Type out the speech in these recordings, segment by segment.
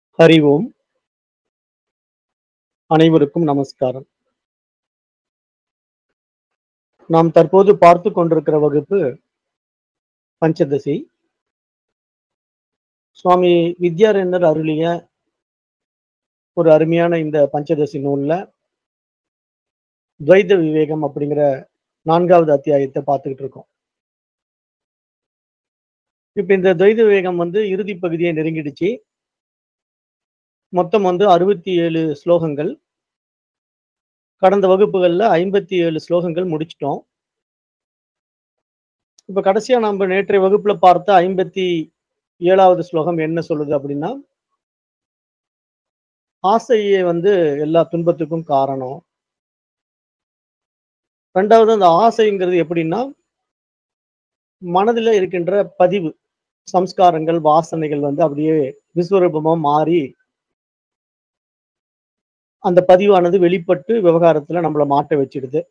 ஹரி ஓம் அனைவருக்கும் நமஸ்காரம் நாம் தற்போது பார்த்து கொண்டிருக்கிற வகுப்பு பஞ்சதசி சுவாமி வித்யாரண்யர் அருளிய ஒரு அருமையான இந்த பஞ்சதசி நூல்ல துவைத விவேகம் அப்படிங்கிற நான்காவது அத்தியாயத்தை பார்த்துக்கிட்டு இருக்கோம் இப்ப இந்த துவைத விவேகம் வந்து இறுதி பகுதியை நெருங்கிடுச்சு மொத்தம் வந்து அறுபத்தி ஏழு ஸ்லோகங்கள் கடந்த வகுப்புகள்ல ஐம்பத்தி ஏழு ஸ்லோகங்கள் முடிச்சிட்டோம் இப்ப கடைசியா நம்ம நேற்றைய வகுப்புல பார்த்த ஐம்பத்தி ஏழாவது ஸ்லோகம் என்ன சொல்லுது அப்படின்னா ஆசையே வந்து எல்லா துன்பத்துக்கும் காரணம் ரெண்டாவது அந்த ஆசைங்கிறது எப்படின்னா மனதில் இருக்கின்ற பதிவு சம்ஸ்காரங்கள் வாசனைகள் வந்து அப்படியே விஸ்வரூபமா மாறி அந்த பதிவானது வெளிப்பட்டு விவகாரத்துல நம்மள மாட்ட வச்சிடுது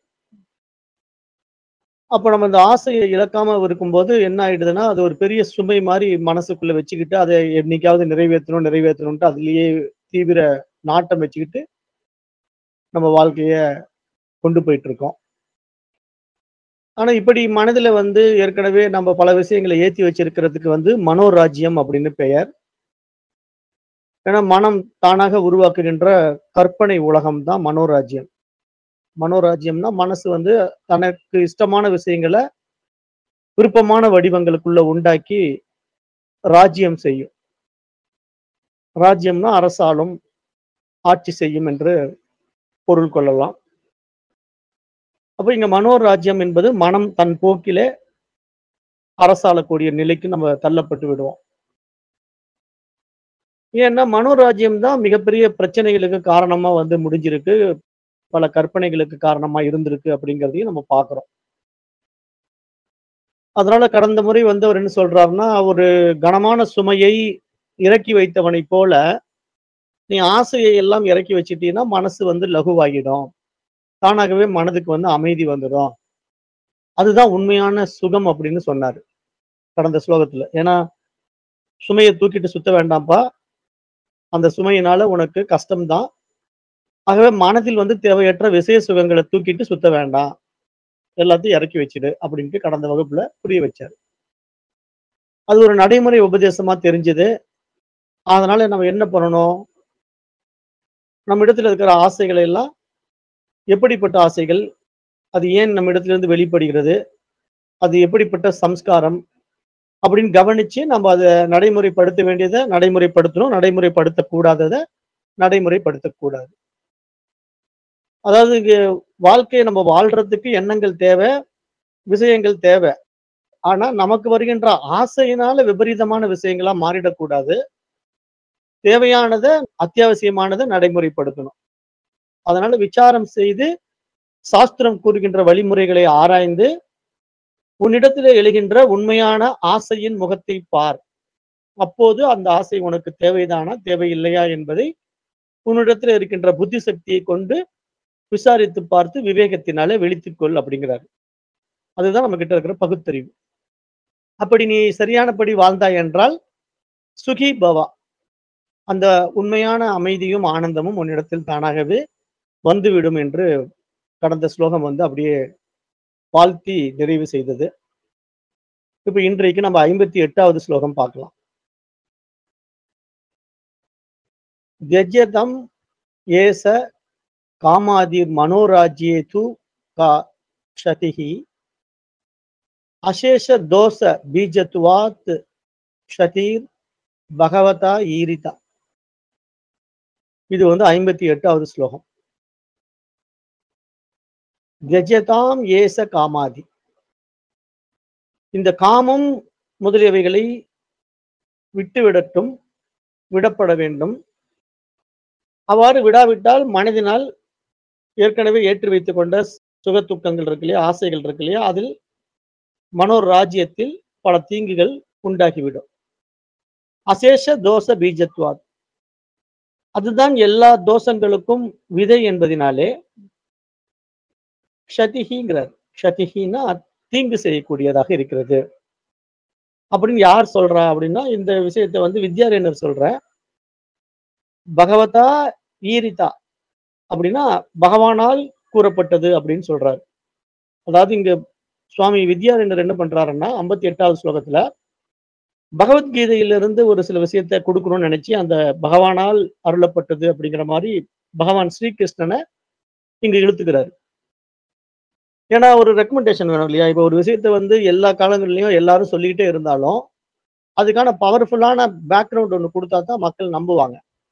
அப்ப நம்ம இந்த ஆசையை இழக்காம இருக்கும்போது என்ன ஆயிடுதுன்னா அது ஒரு பெரிய சுமை மாதிரி மனசுக்குள்ள வச்சுக்கிட்டு அதை என்னைக்காவது நிறைவேற்றணும் நிறைவேற்றணும்ட்டு அதுலயே தீவிர நாட்டம் வச்சுக்கிட்டு நம்ம வாழ்க்கைய கொண்டு போயிட்டு இருக்கோம் ஆனா இப்படி மனதுல வந்து ஏற்கனவே நம்ம பல விஷயங்களை ஏத்தி வச்சிருக்கிறதுக்கு வந்து மனோராஜ்யம் அப்படின்னு பெயர் ஏன்னா மனம் தானாக உருவாக்குகின்ற கற்பனை உலகம் தான் மனோராஜ்யம் மனோராஜ்யம்னா மனசு வந்து தனக்கு இஷ்டமான விஷயங்களை விருப்பமான வடிவங்களுக்குள்ள உண்டாக்கி ராஜ்யம் செய்யும் ராஜ்யம்னா அரசாலும் ஆட்சி செய்யும் என்று பொருள் கொள்ளலாம் அப்ப இங்க மனோராஜ்யம் என்பது மனம் தன் போக்கிலே அரசாளக்கூடிய நிலைக்கு நம்ம தள்ளப்பட்டு விடுவோம் ஏன்னா மனோராஜ்யம் தான் மிகப்பெரிய பிரச்சனைகளுக்கு காரணமா வந்து முடிஞ்சிருக்கு பல கற்பனைகளுக்கு காரணமா இருந்திருக்கு அப்படிங்கிறதையும் நம்ம பார்க்கிறோம் அதனால கடந்த முறை வந்து அவர் என்ன சொல்றாருன்னா ஒரு கனமான சுமையை இறக்கி வைத்தவனை போல நீ ஆசையை எல்லாம் இறக்கி வச்சிட்டீங்கன்னா மனசு வந்து லகுவாகிடும் தானாகவே மனதுக்கு வந்து அமைதி வந்துடும் அதுதான் உண்மையான சுகம் அப்படின்னு சொன்னாரு கடந்த ஸ்லோகத்துல ஏன்னா சுமையை தூக்கிட்டு சுத்த வேண்டாம்ப்பா அந்த சுமையினால உனக்கு கஷ்டம்தான் ஆகவே மனதில் வந்து தேவையற்ற விசய சுகங்களை தூக்கிட்டு சுத்த வேண்டாம் எல்லாத்தையும் இறக்கி வச்சிடு அப்படின்ட்டு கடந்த வகுப்புல புரிய வச்சாரு அது ஒரு நடைமுறை உபதேசமா தெரிஞ்சது அதனால நம்ம என்ன பண்ணணும் நம்ம இடத்துல இருக்கிற ஆசைகளை எல்லாம் எப்படிப்பட்ட ஆசைகள் அது ஏன் நம்ம இடத்துல இருந்து வெளிப்படுகிறது அது எப்படிப்பட்ட சம்ஸ்காரம் அப்படின்னு கவனிச்சு நம்ம அதை நடைமுறைப்படுத்த வேண்டியதை நடைமுறைப்படுத்தணும் நடைமுறைப்படுத்தக்கூடாததை நடைமுறைப்படுத்தக்கூடாது அதாவது இங்க வாழ்க்கையை நம்ம வாழ்றதுக்கு எண்ணங்கள் தேவை விஷயங்கள் தேவை ஆனா நமக்கு வருகின்ற ஆசையினால விபரீதமான விஷயங்களா மாறிடக்கூடாது தேவையானதை அத்தியாவசியமானதை நடைமுறைப்படுத்தணும் அதனால விசாரம் செய்து சாஸ்திரம் கூறுகின்ற வழிமுறைகளை ஆராய்ந்து உன்னிடத்தில் எழுகின்ற உண்மையான ஆசையின் முகத்தை பார் அப்போது அந்த ஆசை உனக்கு தேவைதானா தேவையில்லையா என்பதை உன்னிடத்தில் இருக்கின்ற புத்தி சக்தியை கொண்டு விசாரித்து பார்த்து விவேகத்தினாலே வெளித்துக்கொள் அப்படிங்கிறாரு அதுதான் நம்ம கிட்ட இருக்கிற பகுத்தறிவு அப்படி நீ சரியானபடி வாழ்ந்தாய் என்றால் சுகி பவா அந்த உண்மையான அமைதியும் ஆனந்தமும் உன்னிடத்தில் தானாகவே வந்துவிடும் என்று கடந்த ஸ்லோகம் வந்து அப்படியே வாழ்த்தி நிறைவு செய்தது இப்ப இன்றைக்கு நம்ம ஐம்பத்தி எட்டாவது ஸ்லோகம் பார்க்கலாம் தியஜதம் ஏச காமாதிர் மனோராஜ்யே து கா க்ஷதிஹி அசேஷ தோஷ பீஜத்வாத் க்ஷதீர் பகவதா ஈரிதா இது வந்து ஐம்பத்தி எட்டாவது ஸ்லோகம் கஜதாம் ஏச காமாதி இந்த காமம் முதலியவைகளை விட்டுவிடட்டும் விடப்பட வேண்டும் அவ்வாறு விடாவிட்டால் மனதினால் ஏற்கனவே ஏற்றி வைத்துக் கொண்ட சுக துக்கங்கள் இருக்கு இல்லையா ஆசைகள் இருக்கு இல்லையா அதில் மனோராஜ்யத்தில் பல தீங்குகள் உண்டாகிவிடும் அசேஷ தோஷ பீஜத்வாத் அதுதான் எல்லா தோஷங்களுக்கும் விதை என்பதினாலே க்ஷதிஹிங்கிறார் க்ஷதிஹின்னா தீங்கு செய்யக்கூடியதாக இருக்கிறது அப்படின்னு யார் சொல்றா அப்படின்னா இந்த விஷயத்தை வந்து வித்யாரண்யர் சொல்ற பகவதா ஈரிதா அப்படின்னா பகவானால் கூறப்பட்டது அப்படின்னு சொல்றாரு அதாவது இங்க சுவாமி வித்யாரண்யர் என்ன பண்றாருன்னா ஐம்பத்தி எட்டாவது ஸ்லோகத்துல பகவத்கீதையிலிருந்து ஒரு சில விஷயத்த கொடுக்கணும்னு நினைச்சு அந்த பகவானால் அருளப்பட்டது அப்படிங்கிற மாதிரி பகவான் ஸ்ரீகிருஷ்ணனை இங்க இழுத்துக்கிறாரு ஏன்னா ஒரு ரெக்கமெண்டேஷன் வேணும் இல்லையா இப்போ ஒரு விஷயத்த வந்து எல்லா காலங்கள்லயும் எல்லாரும் சொல்லிக்கிட்டே இருந்தாலும் அதுக்கான பவர்ஃபுல்லான பேக்ரவுண்ட் ஒன்று கொடுத்தா தான் மக்கள் நம்புவாங்க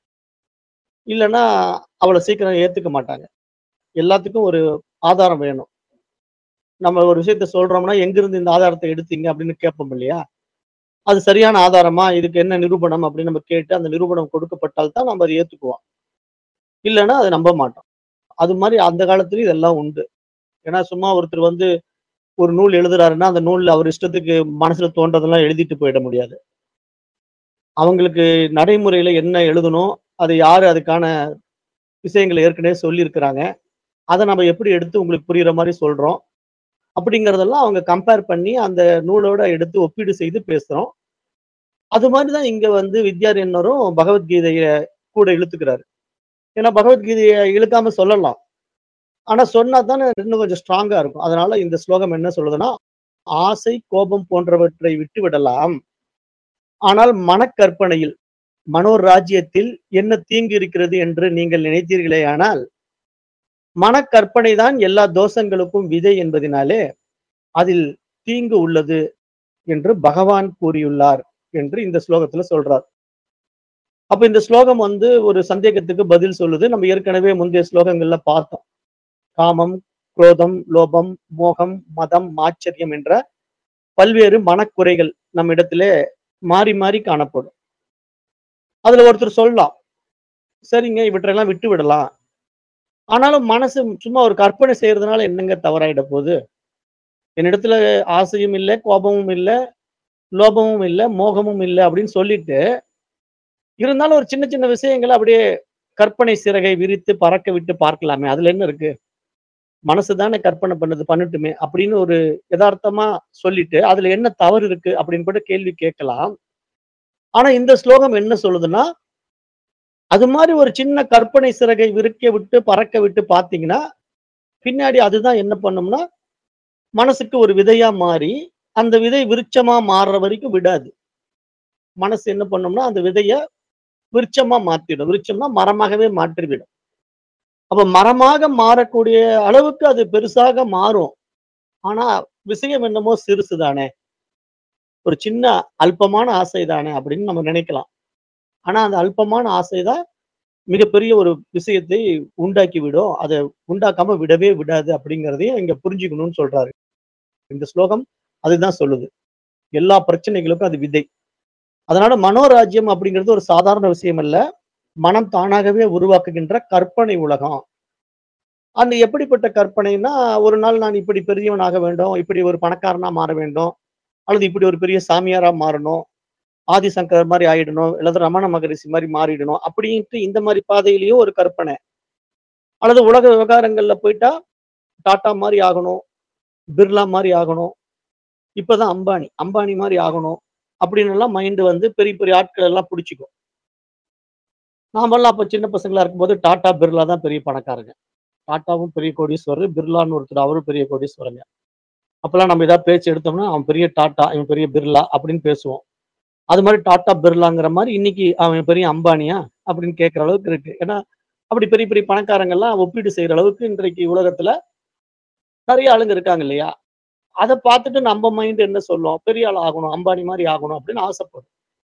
இல்லைன்னா அவ்வளோ சீக்கிரம் ஏத்துக்க மாட்டாங்க எல்லாத்துக்கும் ஒரு ஆதாரம் வேணும் நம்ம ஒரு விஷயத்த சொல்றோம்னா எங்கிருந்து இந்த ஆதாரத்தை எடுத்தீங்க அப்படின்னு கேட்போம் இல்லையா அது சரியான ஆதாரமா இதுக்கு என்ன நிரூபணம் அப்படின்னு நம்ம கேட்டு அந்த நிரூபணம் கொடுக்கப்பட்டால் தான் நம்ம அதை ஏத்துக்குவோம் இல்லைன்னா அதை நம்ப மாட்டோம் அது மாதிரி அந்த காலத்துலயும் இதெல்லாம் உண்டு ஏன்னா சும்மா ஒருத்தர் வந்து ஒரு நூல் எழுதுறாருன்னா அந்த நூல்ல அவர் இஷ்டத்துக்கு மனசுல தோன்றதெல்லாம் எழுதிட்டு போயிட முடியாது அவங்களுக்கு நடைமுறையில என்ன எழுதணும் அது யாரு அதுக்கான விஷயங்களை ஏற்கனவே சொல்லியிருக்கிறாங்க அதை நம்ம எப்படி எடுத்து உங்களுக்கு புரியுற மாதிரி சொல்றோம் அப்படிங்கறதெல்லாம் அவங்க கம்பேர் பண்ணி அந்த நூலோட எடுத்து ஒப்பீடு செய்து பேசுறோம் அது மாதிரி தான் இங்க வந்து வித்யாரண்யரும் பகவத்கீதைய கூட இழுத்துக்கிறாரு ஏன்னா பகவத்கீதையை இழுக்காம சொல்லலாம் ஆனா சொன்னா தானே இன்னும் கொஞ்சம் ஸ்ட்ராங்கா இருக்கும் அதனால இந்த ஸ்லோகம் என்ன சொல்லுதுன்னா ஆசை கோபம் போன்றவற்றை விட்டு விடலாம் ஆனால் மனக்கற்பனையில் மனோராஜ்யத்தில் என்ன தீங்கு இருக்கிறது என்று நீங்கள் நினைத்தீர்களே ஆனால் மனக்கற்பனை தான் எல்லா தோஷங்களுக்கும் விதை என்பதினாலே அதில் தீங்கு உள்ளது என்று பகவான் கூறியுள்ளார் என்று இந்த ஸ்லோகத்துல சொல்றார் அப்ப இந்த ஸ்லோகம் வந்து ஒரு சந்தேகத்துக்கு பதில் சொல்லுது நம்ம ஏற்கனவே முந்தைய ஸ்லோகங்கள்ல பார்த்தோம் காமம் குரோதம் லோபம் மோகம் மதம் ஆச்சரியம் என்ற பல்வேறு மனக்குறைகள் நம்ம இடத்திலே மாறி மாறி காணப்படும் அதுல ஒருத்தர் சொல்லலாம் சரிங்க இவற்றையெல்லாம் விட்டு விடலாம் ஆனாலும் மனசு சும்மா ஒரு கற்பனை செய்யறதுனால என்னங்க தவறாயிட போகுது என்னிடத்துல ஆசையும் இல்லை கோபமும் இல்லை லோபமும் இல்லை மோகமும் இல்லை அப்படின்னு சொல்லிட்டு இருந்தாலும் ஒரு சின்ன சின்ன விஷயங்களை அப்படியே கற்பனை சிறகை விரித்து பறக்க விட்டு பார்க்கலாமே அதுல என்ன இருக்கு மனசு தானே கற்பனை பண்ணுது பண்ணட்டுமே அப்படின்னு ஒரு யதார்த்தமா சொல்லிட்டு அதுல என்ன தவறு இருக்கு அப்படின்னு கூட கேள்வி கேட்கலாம் ஆனா இந்த ஸ்லோகம் என்ன சொல்லுதுன்னா அது மாதிரி ஒரு சின்ன கற்பனை சிறகை விரிக்க விட்டு பறக்க விட்டு பார்த்தீங்கன்னா பின்னாடி அதுதான் என்ன பண்ணும்னா மனசுக்கு ஒரு விதையா மாறி அந்த விதை விருட்சமா மாறுற வரைக்கும் விடாது மனசு என்ன பண்ணும்னா அந்த விதைய விருட்சமா மாத்திடும் விருட்சம்னா மரமாகவே மாற்றிவிடும் அப்ப மரமாக மாறக்கூடிய அளவுக்கு அது பெருசாக மாறும் ஆனா விஷயம் என்னமோ சிறுசு தானே ஒரு சின்ன அல்பமான ஆசை தானே அப்படின்னு நம்ம நினைக்கலாம் ஆனா அந்த அல்பமான ஆசைதான் மிகப்பெரிய ஒரு விஷயத்தை உண்டாக்கி விடும் அதை உண்டாக்காம விடவே விடாது அப்படிங்கிறதையும் இங்க புரிஞ்சுக்கணும்னு சொல்றாரு இந்த ஸ்லோகம் அதுதான் சொல்லுது எல்லா பிரச்சனைகளுக்கும் அது விதை அதனால மனோராஜ்யம் அப்படிங்கிறது ஒரு சாதாரண விஷயம் அல்ல மனம் தானாகவே உருவாக்குகின்ற கற்பனை உலகம் அந்த எப்படிப்பட்ட கற்பனைனா ஒரு நாள் நான் இப்படி பெரியவனாக வேண்டும் இப்படி ஒரு பணக்காரனா மாற வேண்டும் அல்லது இப்படி ஒரு பெரிய சாமியாரா மாறணும் ஆதிசங்கர் மாதிரி ஆயிடணும் அல்லது ரமண மகரிஷி மாதிரி மாறிடணும் அப்படின்ட்டு இந்த மாதிரி பாதையிலயும் ஒரு கற்பனை அல்லது உலக விவகாரங்கள்ல போயிட்டா டாட்டா மாதிரி ஆகணும் பிர்லா மாதிரி ஆகணும் இப்பதான் அம்பானி அம்பானி மாதிரி ஆகணும் அப்படின்னு எல்லாம் மைண்டு வந்து பெரிய பெரிய ஆட்கள் எல்லாம் பிடிச்சிக்கும் நாமெல்லாம் அப்ப சின்ன பசங்களா இருக்கும்போது டாடா பிர்லா தான் பெரிய பணக்காரங்க டாட்டாவும் பெரிய கோடீஸ்வரர் பிர்லான்னு ஒருத்தர் அவரும் பெரிய கோடீஸ்வரங்க அப்பெல்லாம் நம்ம ஏதாவது பேச்சு எடுத்தோம்னா அவன் பெரிய டாட்டா இவன் பெரிய பிர்லா அப்படின்னு பேசுவோம் அது மாதிரி டாட்டா பிர்லாங்கிற மாதிரி இன்னைக்கு அவன் பெரிய அம்பானியா அப்படின்னு கேட்குற அளவுக்கு இருக்கு ஏன்னா அப்படி பெரிய பெரிய பணக்காரங்கெல்லாம் ஒப்பீடு செய்யற அளவுக்கு இன்றைக்கு உலகத்துல நிறைய ஆளுங்க இருக்காங்க இல்லையா அதை பார்த்துட்டு நம்ம மைண்ட் என்ன சொல்லும் பெரிய ஆள் ஆகணும் அம்பானி மாதிரி ஆகணும் அப்படின்னு ஆசைப்படும்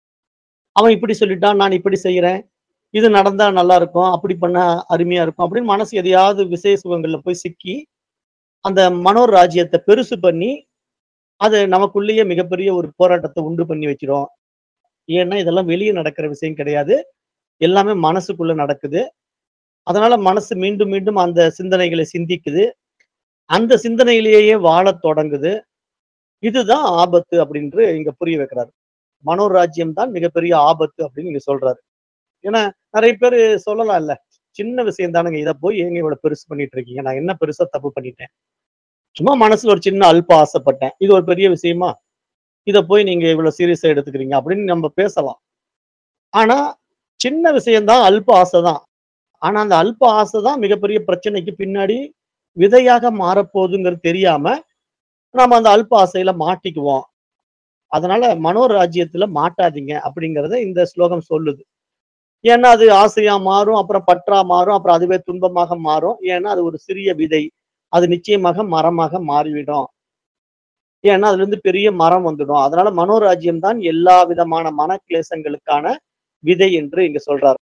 அவன் இப்படி சொல்லிட்டான் நான் இப்படி செய்யறேன் இது நடந்தா நல்லா இருக்கும் அப்படி பண்ணா அருமையா இருக்கும் அப்படின்னு மனசு எதையாவது விசேஷ சுகங்கள்ல போய் சிக்கி அந்த மனோர் ராஜ்யத்தை பெருசு பண்ணி அது நமக்குள்ளேயே மிகப்பெரிய ஒரு போராட்டத்தை உண்டு பண்ணி வச்சிரும் ஏன்னா இதெல்லாம் வெளியே நடக்கிற விஷயம் கிடையாது எல்லாமே மனசுக்குள்ள நடக்குது அதனால மனசு மீண்டும் மீண்டும் அந்த சிந்தனைகளை சிந்திக்குது அந்த சிந்தனையிலேயே வாழத் தொடங்குது இதுதான் ஆபத்து அப்படின்று இங்க புரிய வைக்கிறாரு மனோராஜ்யம் தான் மிகப்பெரிய ஆபத்து அப்படின்னு இங்க சொல்றாரு ஏன்னா நிறைய பேர் சொல்லலாம் இல்ல சின்ன விஷயம் தானுங்க இதை போய் ஏங்க இவ்வளவு பெருசு பண்ணிட்டு இருக்கீங்க நான் என்ன பெருசா தப்பு பண்ணிட்டேன் சும்மா மனசுல ஒரு சின்ன அல்ப ஆசைப்பட்டேன் இது ஒரு பெரிய விஷயமா இதை போய் நீங்க இவ்வளவு சீரியஸா எடுத்துக்கிறீங்க அப்படின்னு நம்ம பேசலாம் ஆனா சின்ன விஷயம் தான் அல்ப ஆசை தான் ஆனா அந்த அல்ப ஆசை தான் மிகப்பெரிய பிரச்சனைக்கு பின்னாடி விதையாக மாறப்போகுதுங்கிறது தெரியாம நாம அந்த அல்ப ஆசையில மாட்டிக்குவோம் அதனால மனோராஜ்யத்துல மாட்டாதீங்க அப்படிங்கறத இந்த ஸ்லோகம் சொல்லுது ஏன்னா அது ஆசையா மாறும் அப்புறம் பற்றா மாறும் அப்புறம் அதுவே துன்பமாக மாறும் ஏன்னா அது ஒரு சிறிய விதை அது நிச்சயமாக மரமாக மாறிவிடும் ஏன்னா அதுல இருந்து பெரிய மரம் வந்துடும் அதனால மனோராஜ்யம் தான் எல்லா விதமான மன கிளேசங்களுக்கான விதை என்று இங்க சொல்றார்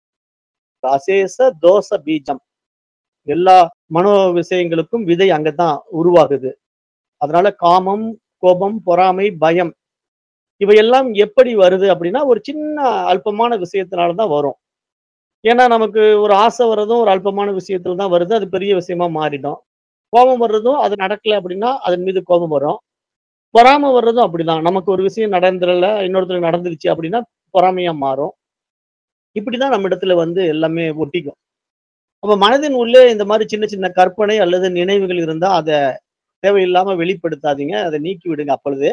அசேச தோச பீஜம் எல்லா மனோ விஷயங்களுக்கும் விதை அங்கதான் உருவாகுது அதனால காமம் கோபம் பொறாமை பயம் இவையெல்லாம் எப்படி வருது அப்படின்னா ஒரு சின்ன அல்பமான விஷயத்தினால தான் வரும் ஏன்னா நமக்கு ஒரு ஆசை வர்றதும் ஒரு அல்பமான விஷயத்துல தான் வருது அது பெரிய விஷயமா மாறிடும் கோபம் வர்றதும் அது நடக்கல அப்படின்னா அதன் மீது கோபம் வரும் பொறாமை வர்றதும் அப்படிதான் நமக்கு ஒரு விஷயம் நடந்துடல இன்னொருத்தருக்கு நடந்துருச்சு அப்படின்னா பொறாமையா மாறும் இப்படிதான் நம்ம இடத்துல வந்து எல்லாமே ஒட்டிக்கும் அப்ப மனதின் உள்ளே இந்த மாதிரி சின்ன சின்ன கற்பனை அல்லது நினைவுகள் இருந்தா அதை தேவையில்லாம வெளிப்படுத்தாதீங்க அதை நீக்கி விடுங்க அப்பொழுது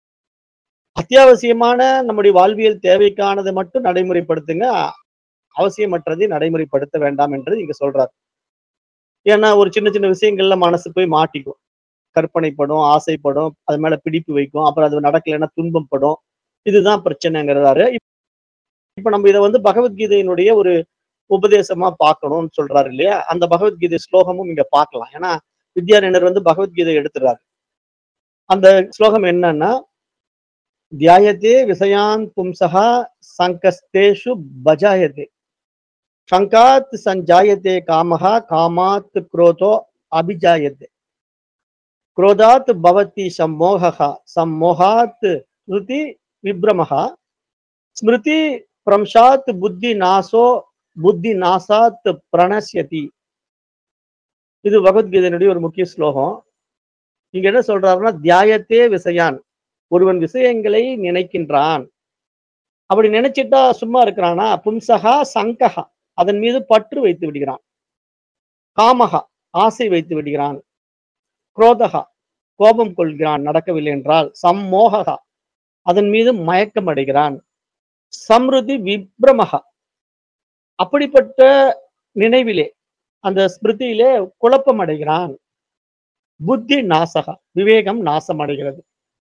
அத்தியாவசியமான நம்முடைய வாழ்வியல் தேவைக்கானதை மட்டும் நடைமுறைப்படுத்துங்க அவசியமற்றதை நடைமுறைப்படுத்த வேண்டாம் என்று இங்க சொல்றார் ஏன்னா ஒரு சின்ன சின்ன விஷயங்கள்ல மனசு போய் மாட்டிக்கும் கற்பனைப்படும் ஆசைப்படும் அது மேல பிடிப்பு வைக்கும் அப்புறம் அது நடக்கலைன்னா துன்பம் படும் இதுதான் பிரச்சனைங்கிறாரு இப்ப நம்ம இதை வந்து பகவத்கீதையினுடைய ஒரு உபதேசமா பார்க்கணும்னு சொல்றாரு இல்லையா அந்த பகவத்கீதை ஸ்லோகமும் இங்க பார்க்கலாம் ஏன்னா வித்யாரண்யர் வந்து பகவத்கீதை எடுத்துறாரு அந்த ஸ்லோகம் என்னன்னா தியாயத்தே விஷயான் பும்சகா சங்கஸ்தேஷு பஜாயத்தே சங்காத் சஞ்சாயத்தே காமஹா காமாத் குரோதோ அபிஜாயத்தே குரோதாத் பவதி சம்மோகா சம்மோகாத் ஸ்மிருதி விப்ரமஹா ஸ்மிருதி பிரம்சாத் புத்தி நாசோ புத்தி நாசாத் பிரணசியதி இது பகவத்கீதையினுடைய ஒரு முக்கிய ஸ்லோகம் இங்க என்ன சொல்றாருன்னா தியாயத்தே விஷயான் ஒருவன் விஷயங்களை நினைக்கின்றான் அப்படி நினைச்சிட்டா சும்மா இருக்கிறானா பும்சகா சங்ககா அதன் மீது பற்று வைத்து விடுகிறான் காமகா ஆசை வைத்து விடுகிறான் குரோதகா கோபம் கொள்கிறான் நடக்கவில்லை என்றால் சம்மோகா அதன் மீது மயக்கம் அடைகிறான் சம்ருதி விப்ரமகா அப்படிப்பட்ட நினைவிலே அந்த ஸ்மிருதியிலே குழப்பம் அடைகிறான் புத்தி நாசகா விவேகம் நாசம் அடைகிறது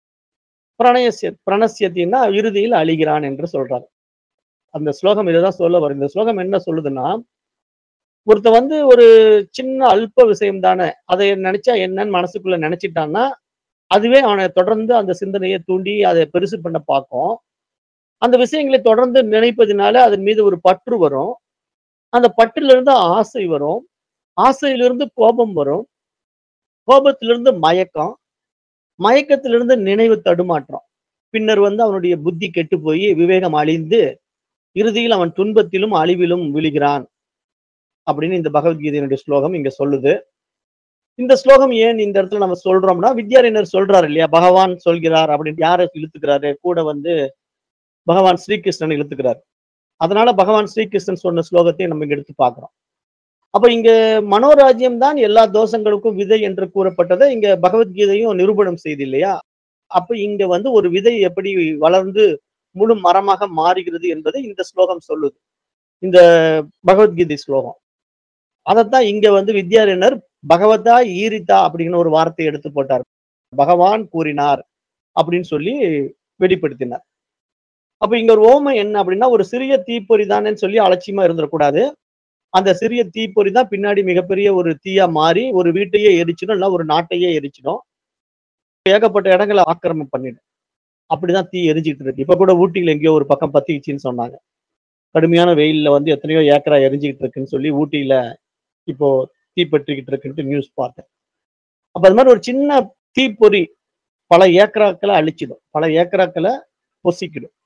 பிரணயசிய பிரணசியத்தின்னா இறுதியில் அழிகிறான் என்று சொல்றாரு அந்த ஸ்லோகம் இதுதான் சொல்ல வரும் இந்த ஸ்லோகம் என்ன சொல்லுதுன்னா ஒருத்த வந்து ஒரு சின்ன அல்ப விஷயம் தானே அதை நினைச்சா என்னன்னு மனசுக்குள்ள நினைச்சிட்டான்னா அதுவே அவனை தொடர்ந்து அந்த சிந்தனையை தூண்டி அதை பெருசு பண்ண பார்க்கும் அந்த விஷயங்களை தொடர்ந்து நினைப்பதினால அதன் மீது ஒரு பற்று வரும் அந்த பற்றிலிருந்து ஆசை வரும் ஆசையிலிருந்து கோபம் வரும் கோபத்திலிருந்து மயக்கம் மயக்கத்திலிருந்து நினைவு தடுமாற்றம் பின்னர் வந்து அவனுடைய புத்தி கெட்டு போய் விவேகம் அழிந்து இறுதியில் அவன் துன்பத்திலும் அழிவிலும் விழுகிறான் அப்படின்னு இந்த பகவத்கீதையினுடைய ஸ்லோகம் இங்க சொல்லுது இந்த ஸ்லோகம் ஏன் இந்த இடத்துல நம்ம சொல்றோம்னா வித்யாரண்யர் சொல்றாரு இல்லையா பகவான் சொல்கிறார் அப்படின்னு யாரை இழுத்துக்கிறாரு கூட வந்து பகவான் ஸ்ரீகிருஷ்ணன் இழுத்துக்கிறார் அதனால பகவான் ஸ்ரீகிருஷ்ணன் சொன்ன ஸ்லோகத்தை நம்ம இங்க எடுத்து பார்க்கிறோம் அப்ப இங்க மனோராஜ்யம் தான் எல்லா தோஷங்களுக்கும் விதை என்று கூறப்பட்டதை இங்க பகவத்கீதையும் நிரூபணம் செய்து இல்லையா அப்ப இங்க வந்து ஒரு விதை எப்படி வளர்ந்து முழு மரமாக மாறுகிறது என்பதை இந்த ஸ்லோகம் சொல்லுது இந்த பகவத்கீதை ஸ்லோகம் அதைத்தான் இங்க வந்து வித்யாரண்யர் பகவதா ஈரிதா அப்படின்னு ஒரு வார்த்தையை எடுத்து போட்டார் பகவான் கூறினார் அப்படின்னு சொல்லி வெளிப்படுத்தினார் அப்ப இங்க ஒரு ஓமை என்ன அப்படின்னா ஒரு சிறிய தீப்பொறி தானேன்னு சொல்லி அலட்சியமா இருந்துடக்கூடாது அந்த சிறிய தீப்பொறி தான் பின்னாடி மிகப்பெரிய ஒரு தீயா மாறி ஒரு வீட்டையே எரிச்சிடும் இல்ல ஒரு நாட்டையே எரிச்சிடும் ஏகப்பட்ட இடங்களை ஆக்கிரமம் பண்ணிடும் அப்படிதான் தீ எரிஞ்சிட்டு இருக்கு இப்ப கூட ஊட்டியில எங்கேயோ ஒரு பக்கம் பத்திக்கிச்சின்னு சொன்னாங்க கடுமையான வெயில்ல வந்து எத்தனையோ ஏக்கரா எரிஞ்சுக்கிட்டு இருக்குன்னு சொல்லி ஊட்டியில இப்போ தீ பற்றிக்கிட்டு இருக்குன்ட்டு நியூஸ் பார்த்தேன் அப்ப அது மாதிரி ஒரு சின்ன தீப்பொறி பல ஏக்கராக்களை அழிச்சிடும் பல ஏக்கராக்களை பொசிக்கிடும்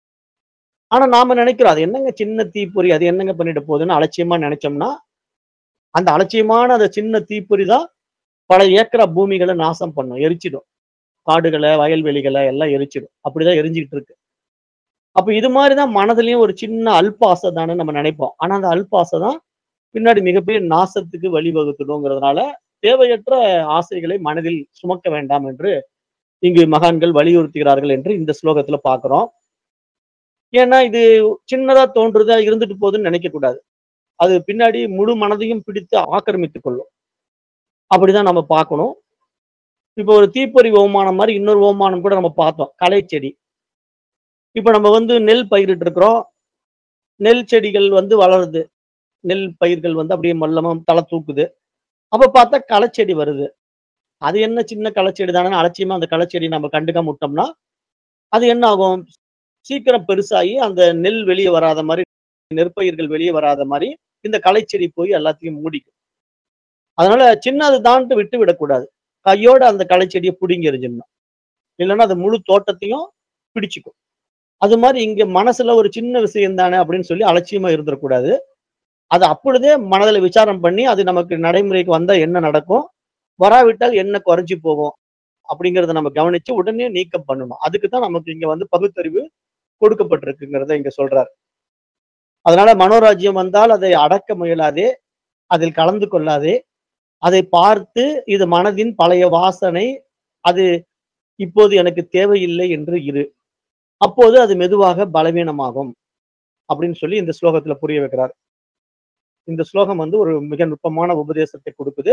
ஆனா நாம நினைக்கிறோம் அது என்னங்க சின்ன தீப்பொறி அது என்னங்க பண்ணிட்டு போகுதுன்னு அலட்சியமா நினைச்சோம்னா அந்த அலட்சியமான அந்த சின்ன தீப்பொறி தான் பல ஏக்கரா பூமிகளை நாசம் பண்ணும் எரிச்சிடும் காடுகளை வயல்வெளிகளை எல்லாம் எரிச்சிடும் அப்படிதான் எரிஞ்சுக்கிட்டு இருக்கு அப்ப இது மாதிரிதான் மனதிலையும் ஒரு சின்ன அல்ப ஆசை தானே நம்ம நினைப்போம் ஆனா அந்த அல்ப ஆசை தான் பின்னாடி மிகப்பெரிய நாசத்துக்கு வழிவகுத்துடுங்கிறதுனால தேவையற்ற ஆசைகளை மனதில் சுமக்க வேண்டாம் என்று இங்கு மகான்கள் வலியுறுத்துகிறார்கள் என்று இந்த ஸ்லோகத்துல பாக்குறோம் ஏன்னா இது சின்னதா தோன்றுதா இருந்துட்டு போகுதுன்னு நினைக்க கூடாது அது பின்னாடி முழு மனதையும் பிடித்து ஆக்கிரமித்துக் கொள்ளும் அப்படிதான் நம்ம பார்க்கணும் இப்போ ஒரு தீப்பொறி ஓமானம் மாதிரி இன்னொரு ஓமானம் கூட நம்ம பார்த்தோம் களை செடி இப்போ நம்ம வந்து நெல் பயிரிட்டு இருக்கிறோம் நெல் செடிகள் வந்து வளருது நெல் பயிர்கள் வந்து அப்படியே மல்லமா தலை தூக்குது அப்ப பார்த்தா களைச்செடி வருது அது என்ன சின்ன களைச்செடி தானே அலட்சியமா அந்த களைச்செடி நம்ம கண்டுக்காம விட்டோம்னா அது என்ன ஆகும் சீக்கிரம் பெருசாகி அந்த நெல் வெளியே வராத மாதிரி நெற்பயிர்கள் வெளியே வராத மாதிரி இந்த களைச்செடி போய் எல்லாத்தையும் மூடிக்கும் அதனால சின்னது தான்ட்டு விட்டு விடக்கூடாது கையோட அந்த களைச்செடியை பிடுங்கி எறிஞ்சிடணும் இல்லைன்னா அது முழு தோட்டத்தையும் பிடிச்சுக்கும் அது மாதிரி இங்க மனசுல ஒரு சின்ன விஷயம் தானே அப்படின்னு சொல்லி அலட்சியமா இருந்துடக்கூடாது அது அப்பொழுதே மனதில் விசாரம் பண்ணி அது நமக்கு நடைமுறைக்கு வந்தா என்ன நடக்கும் வராவிட்டால் என்ன குறைஞ்சி போகும் அப்படிங்கறத நம்ம கவனிச்சு உடனே நீக்கம் பண்ணணும் அதுக்கு தான் நமக்கு இங்க வந்து பகுத்தறிவு கொடுக்கப்பட்டிருக்குங்கிறத இங்க சொல்றாரு அதனால மனோராஜ்யம் வந்தால் அதை அடக்க முயலாதே அதில் கலந்து கொள்ளாதே அதை பார்த்து இது மனதின் பழைய வாசனை அது இப்போது எனக்கு தேவையில்லை என்று இரு அப்போது அது மெதுவாக பலவீனமாகும் அப்படின்னு சொல்லி இந்த ஸ்லோகத்துல புரிய வைக்கிறார் இந்த ஸ்லோகம் வந்து ஒரு மிக நுட்பமான உபதேசத்தை கொடுக்குது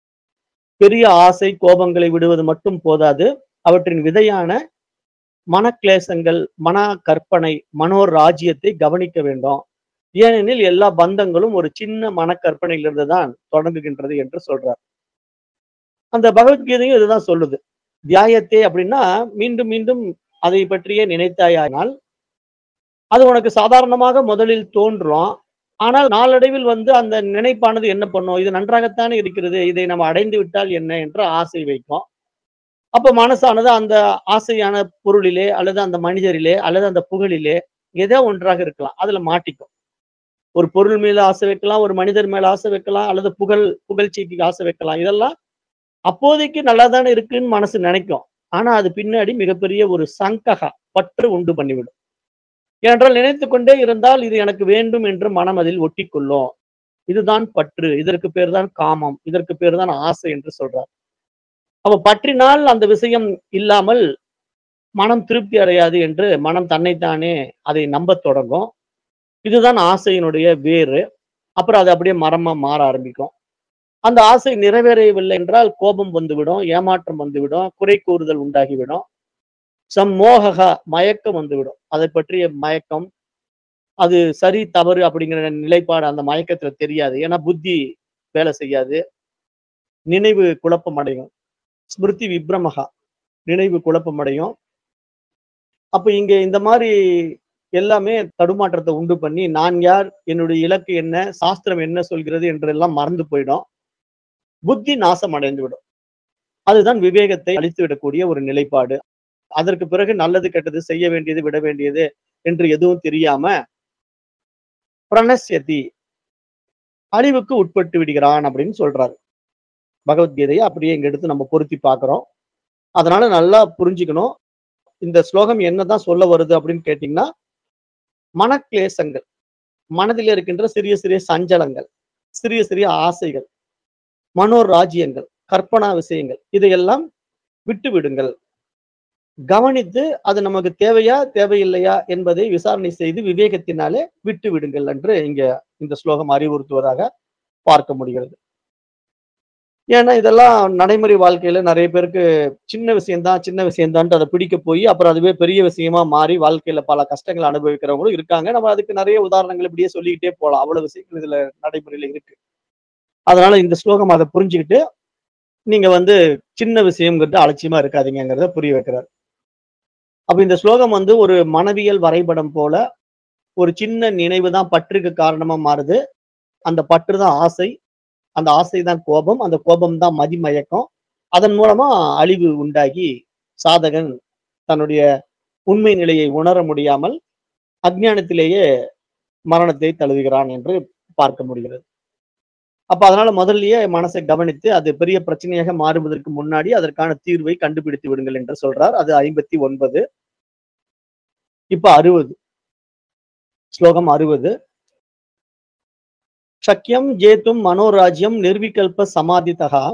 பெரிய ஆசை கோபங்களை விடுவது மட்டும் போதாது அவற்றின் விதையான மனக்லேசங்கள் மன கற்பனை மனோராஜ்யத்தை கவனிக்க வேண்டும் ஏனெனில் எல்லா பந்தங்களும் ஒரு சின்ன மனக்கற்பனையிலிருந்து தான் தொடங்குகின்றது என்று சொல்றார் அந்த பகவத்கீதையும் இதுதான் சொல்லுது தியாயத்தே அப்படின்னா மீண்டும் மீண்டும் அதை பற்றியே நினைத்தாயானால் அது உனக்கு சாதாரணமாக முதலில் தோன்றும் ஆனால் நாளடைவில் வந்து அந்த நினைப்பானது என்ன பண்ணும் இது நன்றாகத்தானே இருக்கிறது இதை நம்ம அடைந்து விட்டால் என்ன என்ற ஆசை வைக்கும் அப்ப மனசானது அந்த ஆசையான பொருளிலே அல்லது அந்த மனிதரிலே அல்லது அந்த புகழிலே ஏதோ ஒன்றாக இருக்கலாம் அதுல மாட்டிக்கும் ஒரு பொருள் மேல ஆசை வைக்கலாம் ஒரு மனிதர் மேல ஆசை வைக்கலாம் அல்லது புகழ் புகழ்ச்சிக்கு ஆசை வைக்கலாம் இதெல்லாம் அப்போதைக்கு நல்லா தானே இருக்குன்னு மனசு நினைக்கும் ஆனா அது பின்னாடி மிகப்பெரிய ஒரு சங்ககா பற்று உண்டு பண்ணிவிடும் ஏனென்றால் நினைத்து கொண்டே இருந்தால் இது எனக்கு வேண்டும் என்று மனம் அதில் ஒட்டி கொள்ளும் இதுதான் பற்று இதற்கு பேர் தான் காமம் இதற்கு பேர் தான் ஆசை என்று சொல்றார் அப்ப பற்றினால் அந்த விஷயம் இல்லாமல் மனம் திருப்தி அடையாது என்று மனம் தன்னைத்தானே அதை நம்பத் தொடங்கும் இதுதான் ஆசையினுடைய வேறு அப்புறம் அது அப்படியே மரமா மாற ஆரம்பிக்கும் அந்த ஆசை நிறைவேறவில்லை என்றால் கோபம் வந்துவிடும் ஏமாற்றம் வந்துவிடும் குறை கூறுதல் உண்டாகிவிடும் சம்மோகக மயக்கம் வந்துவிடும் அதை பற்றிய மயக்கம் அது சரி தவறு அப்படிங்கிற நிலைப்பாடு அந்த மயக்கத்துல தெரியாது ஏன்னா புத்தி வேலை செய்யாது நினைவு குழப்பம் அடையும் ஸ்மிருதி விப்ரமகா நினைவு குழப்பம் அடையும் அப்ப இங்க இந்த மாதிரி எல்லாமே தடுமாற்றத்தை உண்டு பண்ணி நான் யார் என்னுடைய இலக்கு என்ன சாஸ்திரம் என்ன சொல்கிறது என்றெல்லாம் மறந்து போயிடும் புத்தி நாசம் அடைந்து விடும் அதுதான் விவேகத்தை அழித்து விடக்கூடிய ஒரு நிலைப்பாடு அதற்கு பிறகு நல்லது கெட்டது செய்ய வேண்டியது விட வேண்டியது என்று எதுவும் தெரியாம பிரணஸ்யதி அழிவுக்கு உட்பட்டு விடுகிறான் அப்படின்னு சொல்றாரு பகவத்கீதையை அப்படியே இங்க எடுத்து நம்ம பொருத்தி பார்க்கிறோம் அதனால நல்லா புரிஞ்சுக்கணும் இந்த ஸ்லோகம் என்னதான் சொல்ல வருது அப்படின்னு கேட்டீங்கன்னா மனக்லேசங்கள் மனதில் இருக்கின்ற சிறிய சிறிய சஞ்சலங்கள் சிறிய சிறிய ஆசைகள் மனோராஜ்யங்கள் கற்பனா விஷயங்கள் இதையெல்லாம் விட்டு விடுங்கள் கவனித்து அது நமக்கு தேவையா தேவையில்லையா என்பதை விசாரணை செய்து விவேகத்தினாலே விட்டு விடுங்கள் என்று இங்க இந்த ஸ்லோகம் அறிவுறுத்துவதாக பார்க்க முடிகிறது ஏன்னா இதெல்லாம் நடைமுறை வாழ்க்கையில நிறைய பேருக்கு சின்ன விஷயம்தான் சின்ன விஷயம்தான் அதை பிடிக்க போய் அப்புறம் அதுவே பெரிய விஷயமா மாறி வாழ்க்கையில பல கஷ்டங்களை அனுபவிக்கிறவங்களும் இருக்காங்க நம்ம அதுக்கு நிறைய உதாரணங்கள் இப்படியே சொல்லிக்கிட்டே போகலாம் அவ்வளவு விஷயங்கள் இதுல நடைமுறையில இருக்கு அதனால இந்த ஸ்லோகம் அதை புரிஞ்சுக்கிட்டு நீங்க வந்து சின்ன விஷயம்ங்கிறது அலட்சியமா இருக்காதீங்கிறத புரிய வைக்கிறார் அப்ப இந்த ஸ்லோகம் வந்து ஒரு மனவியல் வரைபடம் போல ஒரு சின்ன நினைவு தான் பற்றுக்கு காரணமா மாறுது அந்த பற்று தான் ஆசை அந்த ஆசை தான் கோபம் அந்த கோபம் தான் மதிமயக்கம் அதன் மூலமா அழிவு உண்டாகி சாதகன் தன்னுடைய உண்மை நிலையை உணர முடியாமல் அஜ்ஞானத்திலேயே மரணத்தை தழுவுகிறான் என்று பார்க்க முடிகிறது அப்ப அதனால முதல்லயே மனசை கவனித்து அது பெரிய பிரச்சனையாக மாறுவதற்கு முன்னாடி அதற்கான தீர்வை கண்டுபிடித்து விடுங்கள் என்று சொல்றார் அது ஐம்பத்தி ஒன்பது இப்ப அறுபது ஸ்லோகம் அறுபது சக்கியம் ஜேத்தும் மனோராஜ்யம் நிர்விகல்ப சமாதிதா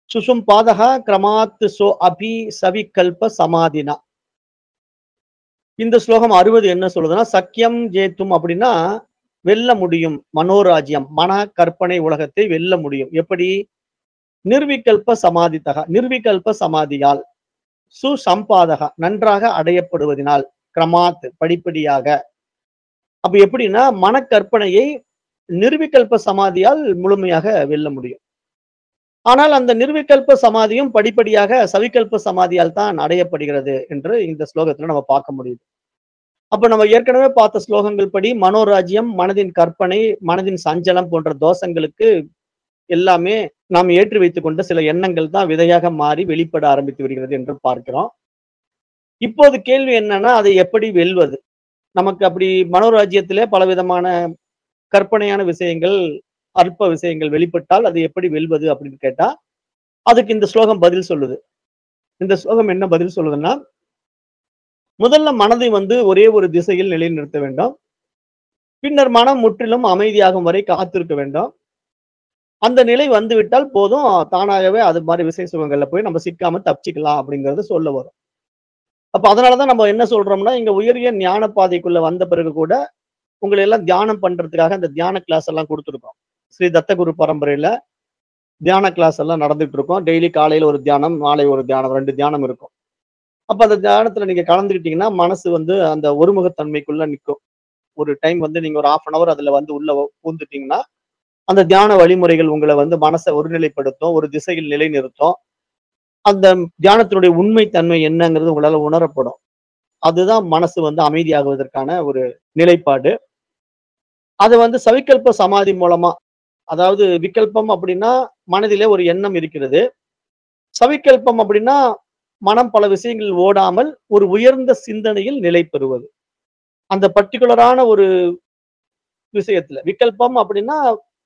சுசும்பாதக கிரமாத் சோ அபி சவிகல்ப சமாதினா இந்த ஸ்லோகம் அறுபது என்ன சொல்லுதுன்னா சக்கியம் ஜேத்தும் அப்படின்னா வெல்ல முடியும் மனோராஜ்யம் மன கற்பனை உலகத்தை வெல்ல முடியும் எப்படி நிர்விகல்ப சமாதித்தக நிர்விகல்ப சமாதியால் சுசம்பாதக நன்றாக அடையப்படுவதனால் கிரமாத் படிப்படியாக அப்ப எப்படின்னா மனக்கற்பனையை நிர்விகல்ப சமாதியால் முழுமையாக வெல்ல முடியும் ஆனால் அந்த நிர்விகல்ப சமாதியும் படிப்படியாக சவிகல்ப சமாதியால் தான் அடையப்படுகிறது என்று இந்த ஸ்லோகத்துல நம்ம பார்க்க முடியுது அப்ப நம்ம ஏற்கனவே பார்த்த ஸ்லோகங்கள் படி மனோராஜ்யம் மனதின் கற்பனை மனதின் சஞ்சலம் போன்ற தோஷங்களுக்கு எல்லாமே நாம் ஏற்றி வைத்துக் கொண்ட சில எண்ணங்கள் தான் விதையாக மாறி வெளிப்பட ஆரம்பித்து விடுகிறது என்று பார்க்கிறோம் இப்போது கேள்வி என்னன்னா அதை எப்படி வெல்வது நமக்கு அப்படி மனோராஜ்யத்திலே பலவிதமான கற்பனையான விஷயங்கள் அற்ப விஷயங்கள் வெளிப்பட்டால் அதை எப்படி வெல்வது அப்படின்னு கேட்டா அதுக்கு இந்த ஸ்லோகம் பதில் சொல்லுது இந்த ஸ்லோகம் என்ன பதில் சொல்லுதுன்னா முதல்ல மனதை வந்து ஒரே ஒரு திசையில் நிலைநிறுத்த வேண்டும் பின்னர் மனம் முற்றிலும் அமைதியாகும் வரை காத்திருக்க வேண்டும் அந்த நிலை வந்துவிட்டால் போதும் தானாகவே அது மாதிரி விசை சுகங்கள்ல போய் நம்ம சிக்காம தப்பிச்சுக்கலாம் அப்படிங்கறது சொல்ல வரும் அப்ப அதனாலதான் நம்ம என்ன சொல்றோம்னா இங்க உயரிய ஞான பாதைக்குள்ள வந்த பிறகு கூட உங்களை எல்லாம் தியானம் பண்றதுக்காக அந்த தியான கிளாஸ் எல்லாம் கொடுத்துருக்கோம் ஸ்ரீ தத்தகுரு பரம்பரையில தியான கிளாஸ் எல்லாம் நடந்துட்டு இருக்கோம் டெய்லி காலையில ஒரு தியானம் மாலை ஒரு தியானம் ரெண்டு தியானம் இருக்கும் அப்ப அந்த தியானத்துல நீங்க கலந்துக்கிட்டீங்கன்னா மனசு வந்து அந்த ஒருமுகத்தன்மைக்குள்ள நிற்கும் ஒரு டைம் வந்து நீங்க ஒரு ஹாஃப் அன் அவர் அதுல வந்து உள்ள பூந்துட்டீங்கன்னா அந்த தியான வழிமுறைகள் உங்களை வந்து மனசை ஒருநிலைப்படுத்தும் ஒரு திசையில் நிலைநிறுத்தும் அந்த தியானத்தினுடைய உண்மை தன்மை என்னங்கிறது உங்களால உணரப்படும் அதுதான் மனசு வந்து அமைதியாகுவதற்கான ஒரு நிலைப்பாடு அது வந்து சவிகல்ப சமாதி மூலமா அதாவது விகல்பம் அப்படின்னா மனதிலே ஒரு எண்ணம் இருக்கிறது சவிகல்பம் அப்படின்னா மனம் பல விஷயங்கள் ஓடாமல் ஒரு உயர்ந்த சிந்தனையில் நிலை பெறுவது அந்த பர்டிகுலரான ஒரு விஷயத்துல விகல்பம் அப்படின்னா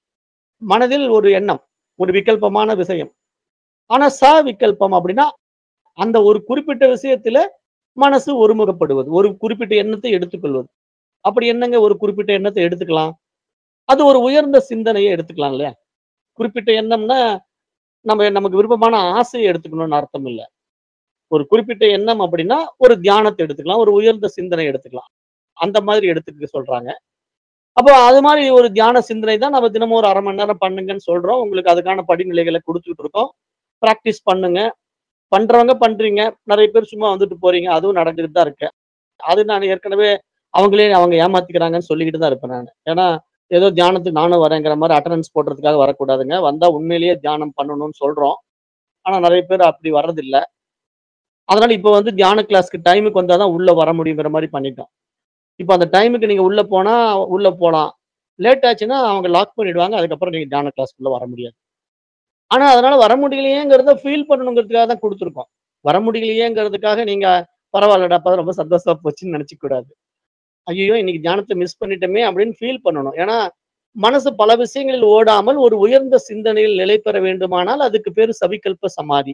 மனதில் ஒரு எண்ணம் ஒரு விகல்பமான விஷயம் ஆனா ச விகல்பம் அப்படின்னா அந்த ஒரு குறிப்பிட்ட விஷயத்துல மனசு ஒருமுகப்படுவது ஒரு குறிப்பிட்ட எண்ணத்தை எடுத்துக்கொள்வது அப்படி என்னங்க ஒரு குறிப்பிட்ட எண்ணத்தை எடுத்துக்கலாம் அது ஒரு உயர்ந்த சிந்தனையை எடுத்துக்கலாம் இல்லையா குறிப்பிட்ட எண்ணம்னா நம்ம நமக்கு விருப்பமான ஆசையை எடுத்துக்கணும்னு அர்த்தம் இல்லை ஒரு குறிப்பிட்ட எண்ணம் அப்படின்னா ஒரு தியானத்தை எடுத்துக்கலாம் ஒரு உயர்ந்த சிந்தனை எடுத்துக்கலாம் அந்த மாதிரி எடுத்துக்க சொல்றாங்க அப்போ அது மாதிரி ஒரு தியான சிந்தனை தான் நம்ம தினமும் ஒரு அரை மணி நேரம் பண்ணுங்கன்னு சொல்றோம் உங்களுக்கு அதுக்கான படிநிலைகளை கொடுத்துட்டு இருக்கோம் ப்ராக்டிஸ் பண்ணுங்க பண்றவங்க பண்றீங்க நிறைய பேர் சும்மா வந்துட்டு போறீங்க அதுவும் நடந்துட்டு தான் இருக்கு அது நான் ஏற்கனவே அவங்களே அவங்க ஏமாத்திக்கிறாங்கன்னு சொல்லிக்கிட்டு தான் இருப்பேன் நான் ஏன்னா ஏதோ தியானத்துக்கு நானும் வரேங்கிற மாதிரி அட்டண்டன்ஸ் போடுறதுக்காக வரக்கூடாதுங்க வந்தா உண்மையிலேயே தியானம் பண்ணணும்னு சொல்றோம் ஆனா நிறைய பேர் அப்படி வர்றதில்ல அதனால இப்போ வந்து தியான கிளாஸ்க்கு டைமுக்கு வந்தாதான் உள்ள வர முடியுங்கிற மாதிரி பண்ணிட்டோம் இப்போ அந்த டைமுக்கு நீங்க உள்ள போனா உள்ள போலாம் லேட் ஆச்சுன்னா அவங்க லாக் பண்ணிடுவாங்க அதுக்கப்புறம் நீங்க தியான கிளாஸ்க்குள்ள வர முடியாது ஆனா அதனால வர முடியலையேங்கிறத ஃபீல் பண்ணணுங்கிறதுக்காக தான் கொடுத்துருக்கோம் வர முடியலையேங்கிறதுக்காக நீங்க பரவாயில்லடா அப்ப ரொம்ப சந்தோஷமா போச்சுன்னு நினைச்சுக்க கூடாது ஐயோ இன்னைக்கு தியானத்தை மிஸ் பண்ணிட்டோமே அப்படின்னு ஃபீல் பண்ணணும் ஏன்னா மனசு பல விஷயங்களில் ஓடாமல் ஒரு உயர்ந்த சிந்தனையில் நிலை பெற வேண்டுமானால் அதுக்கு பேரு சவிகல்ப சமாதி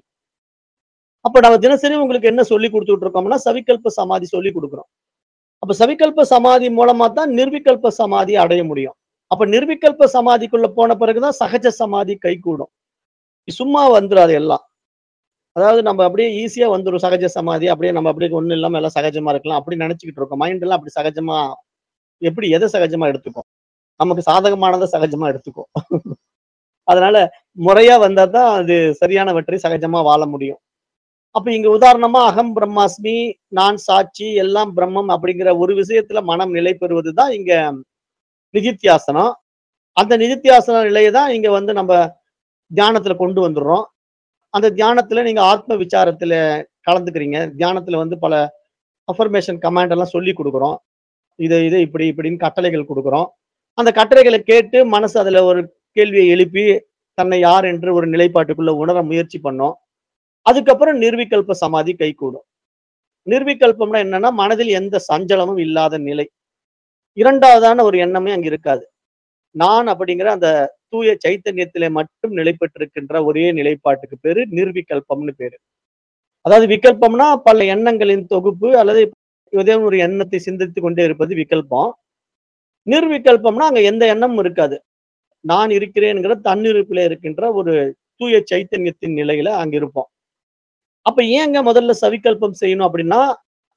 அப்ப நம்ம தினசரி உங்களுக்கு என்ன சொல்லி கொடுத்துட்டு இருக்கோம்னா சவிகல்ப சமாதி சொல்லி கொடுக்குறோம் அப்ப சவிகல்ப சமாதி மூலமா தான் நிர்விகல்ப சமாதி அடைய முடியும் அப்ப நிர்விகல்ப சமாதிக்குள்ள போன பிறகுதான் சகஜ சமாதி கை கூடும் சும்மா வந்துடாது எல்லாம் அதாவது நம்ம அப்படியே ஈஸியா வந்துடும் சகஜ சமாதி அப்படியே நம்ம அப்படியே ஒண்ணும் இல்லாம எல்லாம் சகஜமா இருக்கலாம் அப்படி நினைச்சுக்கிட்டு இருக்கோம் மைண்ட் எல்லாம் அப்படி சகஜமா எப்படி எதை சகஜமா எடுத்துக்கும் நமக்கு சாதகமானதை சகஜமா எடுத்துக்கும் அதனால முறையா வந்தா தான் அது சரியானவற்றை சகஜமா வாழ முடியும் அப்ப இங்க உதாரணமா அகம் பிரம்மாஸ்மி நான் சாட்சி எல்லாம் பிரம்மம் அப்படிங்கிற ஒரு விஷயத்துல மனம் நிலை பெறுவது தான் இங்க நிதித்தியாசனம் அந்த நிதித்தியாசன நிலையை தான் இங்க வந்து நம்ம தியானத்துல கொண்டு வந்துடுறோம் அந்த தியானத்துல நீங்க ஆத்ம விசாரத்துல கலந்துக்கிறீங்க தியானத்துல வந்து பல அஃபர்மேஷன் கமாண்ட் எல்லாம் சொல்லி கொடுக்குறோம் இது இது இப்படி இப்படின்னு கட்டளைகள் கொடுக்குறோம் அந்த கட்டளைகளை கேட்டு மனசு அதுல ஒரு கேள்வியை எழுப்பி தன்னை யார் என்று ஒரு நிலைப்பாட்டுக்குள்ள உணர முயற்சி பண்ணோம் அதுக்கப்புறம் நிர்விகல்ப சமாதி கைகூடும் நிர்விகல்பம்னா என்னன்னா மனதில் எந்த சஞ்சலமும் இல்லாத நிலை இரண்டாவதான ஒரு எண்ணமே அங்க இருக்காது நான் அப்படிங்கிற அந்த தூய சைத்தன்யத்திலே மட்டும் நிலை பெற்றிருக்கின்ற ஒரே நிலைப்பாட்டுக்கு பேரு நிர்விகல்பம்னு பேரு அதாவது விகல்பம்னா பல எண்ணங்களின் தொகுப்பு அல்லது ஏதோ ஒரு எண்ணத்தை சிந்தித்து கொண்டே இருப்பது விகல்பம் நிர்விகல்பம்னா அங்க எந்த எண்ணமும் இருக்காது நான் இருக்கிறேன்ங்கிற தன்னிருப்பில இருக்கின்ற ஒரு தூய சைத்தன்யத்தின் நிலையில அங்க இருப்போம் அப்ப ஏங்க முதல்ல சவிகல்பம் செய்யணும் அப்படின்னா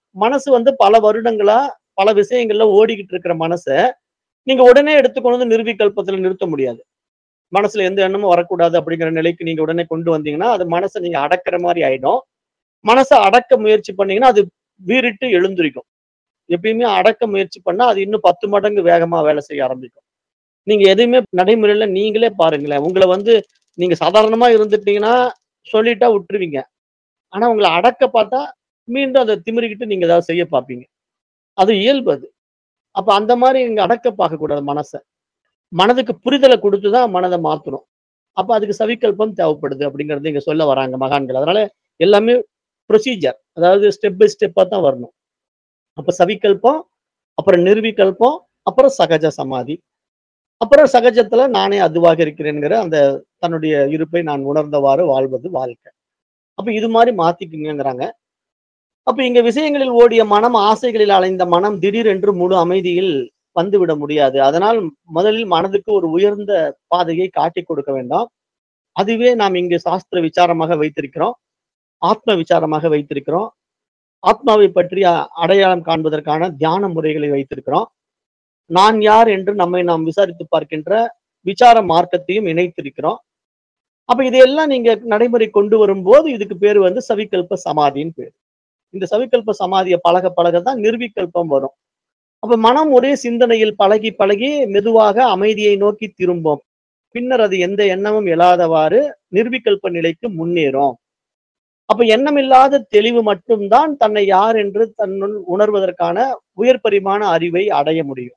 மனசு வந்து பல வருடங்களா பல விஷயங்கள்ல ஓடிக்கிட்டு இருக்கிற மனச நீங்க உடனே எடுத்துக்கொண்டு வந்து நிர்விகல்பத்துல நிறுத்த முடியாது மனசுல எந்த எண்ணமும் வரக்கூடாது அப்படிங்கிற நிலைக்கு நீங்க உடனே கொண்டு வந்தீங்கன்னா அது மனசை நீங்க அடக்குற மாதிரி ஆயிடும் மனசை அடக்க முயற்சி பண்ணீங்கன்னா அது வீறிட்டு எழுந்திருக்கும் எப்பயுமே அடக்க முயற்சி பண்ணா அது இன்னும் பத்து மடங்கு வேகமா வேலை செய்ய ஆரம்பிக்கும் நீங்க எதுவுமே நடைமுறையில நீங்களே பாருங்களேன் உங்களை வந்து நீங்க சாதாரணமா இருந்துட்டீங்கன்னா சொல்லிட்டா விட்டுருவீங்க ஆனா உங்களை அடக்க பார்த்தா மீண்டும் அதை திமிரிக்கிட்டு நீங்க ஏதாவது செய்ய பார்ப்பீங்க அது இயல்பு அது அப்ப அந்த மாதிரி நீங்க அடக்க பார்க்க கூடாது மனசை மனதுக்கு புரிதலை கொடுத்துதான் மனதை மாத்தணும் அப்ப அதுக்கு சவிகல்பம் தேவைப்படுது அப்படிங்கறது இங்க சொல்ல வராங்க மகான்கள் அதனால எல்லாமே ப்ரொசீஜர் அதாவது ஸ்டெப் பை ஸ்டெப்பா தான் வரணும் அப்ப சவிகல்பம் அப்புறம் நிர்விகல்பம் அப்புறம் சகஜ சமாதி அப்புறம் சகஜத்துல நானே அதுவாக இருக்கிறேங்கிற அந்த தன்னுடைய இருப்பை நான் உணர்ந்தவாறு வாழ்வது வாழ்க்கை அப்ப இது மாதிரி மாத்திக்குங்கிறாங்க அப்ப இங்க விஷயங்களில் ஓடிய மனம் ஆசைகளில் அலைந்த மனம் திடீரென்று முழு அமைதியில் வந்துவிட முடியாது அதனால் முதலில் மனதுக்கு ஒரு உயர்ந்த பாதையை காட்டி கொடுக்க வேண்டாம் அதுவே நாம் இங்கு சாஸ்திர விசாரமாக வைத்திருக்கிறோம் ஆத்ம விசாரமாக வைத்திருக்கிறோம் ஆத்மாவை பற்றி அ- அடையாளம் காண்பதற்கான தியான முறைகளை வைத்திருக்கிறோம் நான் யார் என்று நம்மை நாம் விசாரித்து பார்க்கின்ற விசார மார்க்கத்தையும் இணைத்திருக்கிறோம் அப்ப இதையெல்லாம் நீங்க நடைமுறை கொண்டு வரும்போது இதுக்கு பேர் வந்து சவிகல்ப சமாதின்னு பேர் இந்த சவிகல்ப சமாதியை பழக பழக தான் நிர்விகல்பம் வரும் அப்ப மனம் ஒரே சிந்தனையில் பழகி பழகி மெதுவாக அமைதியை நோக்கி திரும்பும் பின்னர் அது எந்த எண்ணமும் எழாதவாறு நிர்விகல்ப நிலைக்கு முன்னேறும் அப்ப எண்ணமில்லாத தெளிவு மட்டும்தான் தன்னை யார் என்று தன்னுள் உணர்வதற்கான உயர் பரிமாண அறிவை அடைய முடியும்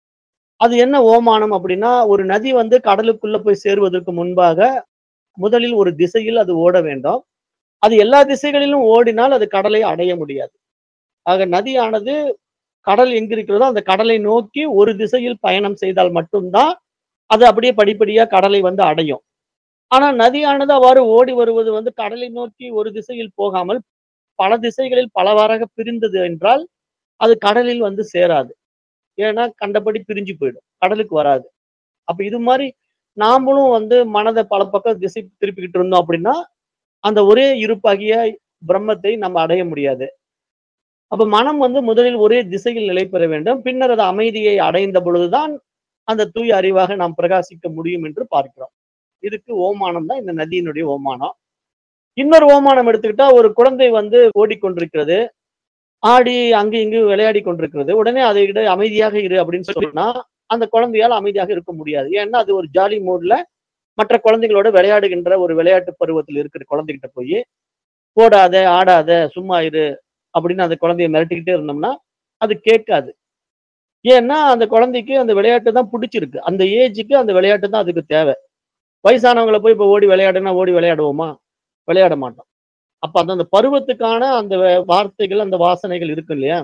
அது என்ன ஓமானம் அப்படின்னா ஒரு நதி வந்து கடலுக்குள்ள போய் சேருவதற்கு முன்பாக முதலில் ஒரு திசையில் அது ஓட வேண்டும் அது எல்லா திசைகளிலும் ஓடினால் அது கடலை அடைய முடியாது ஆக நதியானது கடல் எங்க இருக்கிறதோ அந்த கடலை நோக்கி ஒரு திசையில் பயணம் செய்தால் மட்டும்தான் அது அப்படியே படிப்படியா கடலை வந்து அடையும் ஆனா நதியானது அவ்வாறு ஓடி வருவது வந்து கடலை நோக்கி ஒரு திசையில் போகாமல் பல திசைகளில் பலவாறாக பிரிந்தது என்றால் அது கடலில் வந்து சேராது ஏன்னா கண்டபடி பிரிஞ்சு போயிடும் கடலுக்கு வராது அப்ப இது மாதிரி நாமளும் வந்து மனதை பல பக்கம் திசை திருப்பிக்கிட்டு இருந்தோம் அப்படின்னா அந்த ஒரே இருப்பாகிய பிரம்மத்தை நம்ம அடைய முடியாது அப்ப மனம் வந்து முதலில் ஒரே திசையில் நிலை பெற வேண்டும் பின்னர் அது அமைதியை அடைந்த பொழுதுதான் அந்த தூய அறிவாக நாம் பிரகாசிக்க முடியும் என்று பார்க்கிறோம் இதுக்கு ஓமானம் தான் இந்த நதியினுடைய ஓமானம் இன்னொரு ஓமானம் எடுத்துக்கிட்டா ஒரு குழந்தை வந்து ஓடிக்கொண்டிருக்கிறது ஆடி அங்கு இங்கு விளையாடி கொண்டிருக்கிறது உடனே அதை விட அமைதியாக இரு அப்படின்னு சொன்னா அந்த குழந்தையால் அமைதியாக இருக்க முடியாது ஏன்னா அது ஒரு ஜாலி மூட்ல மற்ற குழந்தைகளோட விளையாடுகின்ற ஒரு விளையாட்டு பருவத்தில் இருக்கிற குழந்தைகிட்ட போய் போடாத ஆடாத சும்மா இரு அப்படின்னு அந்த குழந்தைய மிரட்டிக்கிட்டே இருந்தோம்னா அது கேட்காது ஏன்னா அந்த குழந்தைக்கு அந்த விளையாட்டு தான் பிடிச்சிருக்கு அந்த ஏஜுக்கு அந்த விளையாட்டு தான் அதுக்கு தேவை வயசானவங்களை போய் இப்போ ஓடி விளையாடுனா ஓடி விளையாடுவோமா விளையாட மாட்டோம் அப்ப அந்த அந்த பருவத்துக்கான அந்த வே- வார்த்தைகள் அந்த வாசனைகள் இருக்கு இல்லையா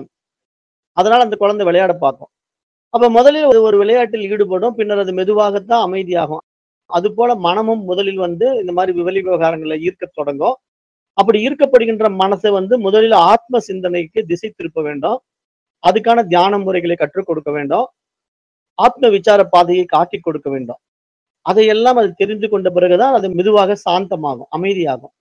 அதனால அந்த குழந்தை விளையாட பார்க்கும் அப்ப முதலில் ஒரு ஒரு விளையாட்டில் ஈடுபடும் பின்னர் அது மெதுவாகத்தான் அமைதியாகும் அது போல மனமும் முதலில் வந்து இந்த மாதிரி விவலி விவகாரங்களை ஈர்க்க தொடங்கும் அப்படி ஈர்க்கப்படுகின்ற மனசை வந்து முதலில் ஆத்ம சிந்தனைக்கு திசை திருப்ப வேண்டும் அதுக்கான தியான முறைகளை கற்றுக் கொடுக்க வேண்டும் ஆத்ம விசார பாதையை காட்டி கொடுக்க வேண்டும் அதையெல்லாம் அது தெரிந்து கொண்ட பிறகுதான் அது மெதுவாக சாந்தமாகும் அமைதியாகும்